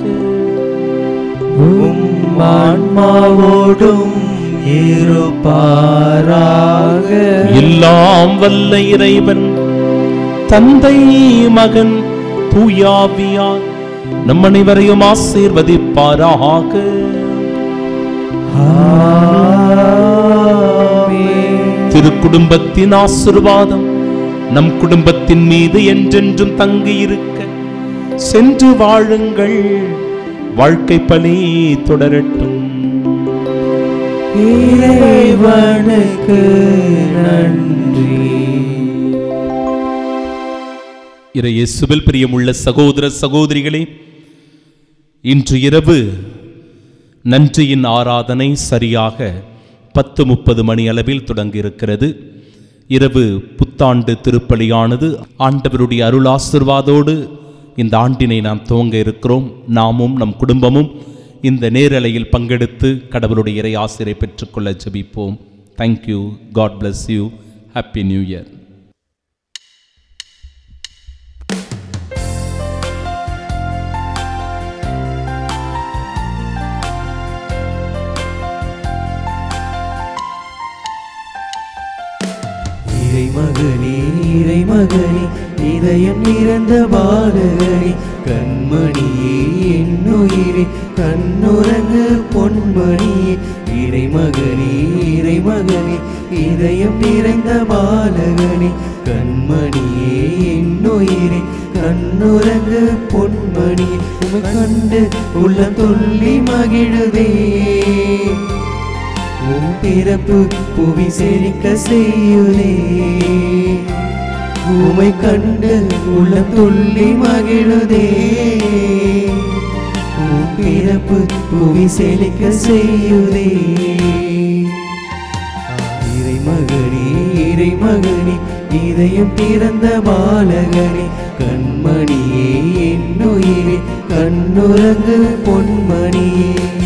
உம் ஆன்மாவோடும் இருப்பாராக எல்லாம் வல்ல இறைவன் தந்தை மகன் தூயாவியார் நம் அனைவரையும் ஆசீர்வதிப்பாராக திருக்குடும்பத்தின் ஆசிர்வாதம் நம் குடும்பத்தின் மீது என்றென்றும் தங்கியிருக்க சென்று வாழுங்கள் வாழ்க்கை பணி தொடரட்டும் இறைவனுக்கு நன்றி இறையேசுவில் பிரியமுள்ள சகோதர சகோதரிகளே இன்று இரவு நன்றியின் ஆராதனை சரியாக பத்து முப்பது மணி அளவில் தொடங்கியிருக்கிறது இரவு புத்தாண்டு திருப்பலியானது ஆண்டவருடைய அருளாசிர்வாதோடு இந்த ஆண்டினை நாம் துவங்க இருக்கிறோம் நாமும் நம் குடும்பமும் இந்த நேரலையில் பங்கெடுத்து கடவுளுடைய இறை ஆசிரியை பெற்றுக்கொள்ள ஜெபிப்போம் thank you God bless you happy new year இறைமகனே இறைமகனே இதயம் நிறந்த பாலகனே கண்மணியே என்னுயிரே கண்ணுறங்கு பொன்மணியே இறைமகனே இறைமகனே இதயம் நிறைந்த பாலகனே கண்மணியே என்னுயிரே கண்ணுறங்கு பொன்மணியே உமை கண்டு உள்ள தொல்லி மகிழுதே உன் பிறப்பு புவி செழிக்க செய்யுதே உமை கண்டு உள்ள துள்ளி மகிழுதே உன் பிறப்பு புவி செழிக்க செய்யுதே இறைமகனே இறைமகனே இதயம் பிறந்த பாலகனே கண்மணியே என்னுயிரே கண்ணுறங்கு பொன்மணியே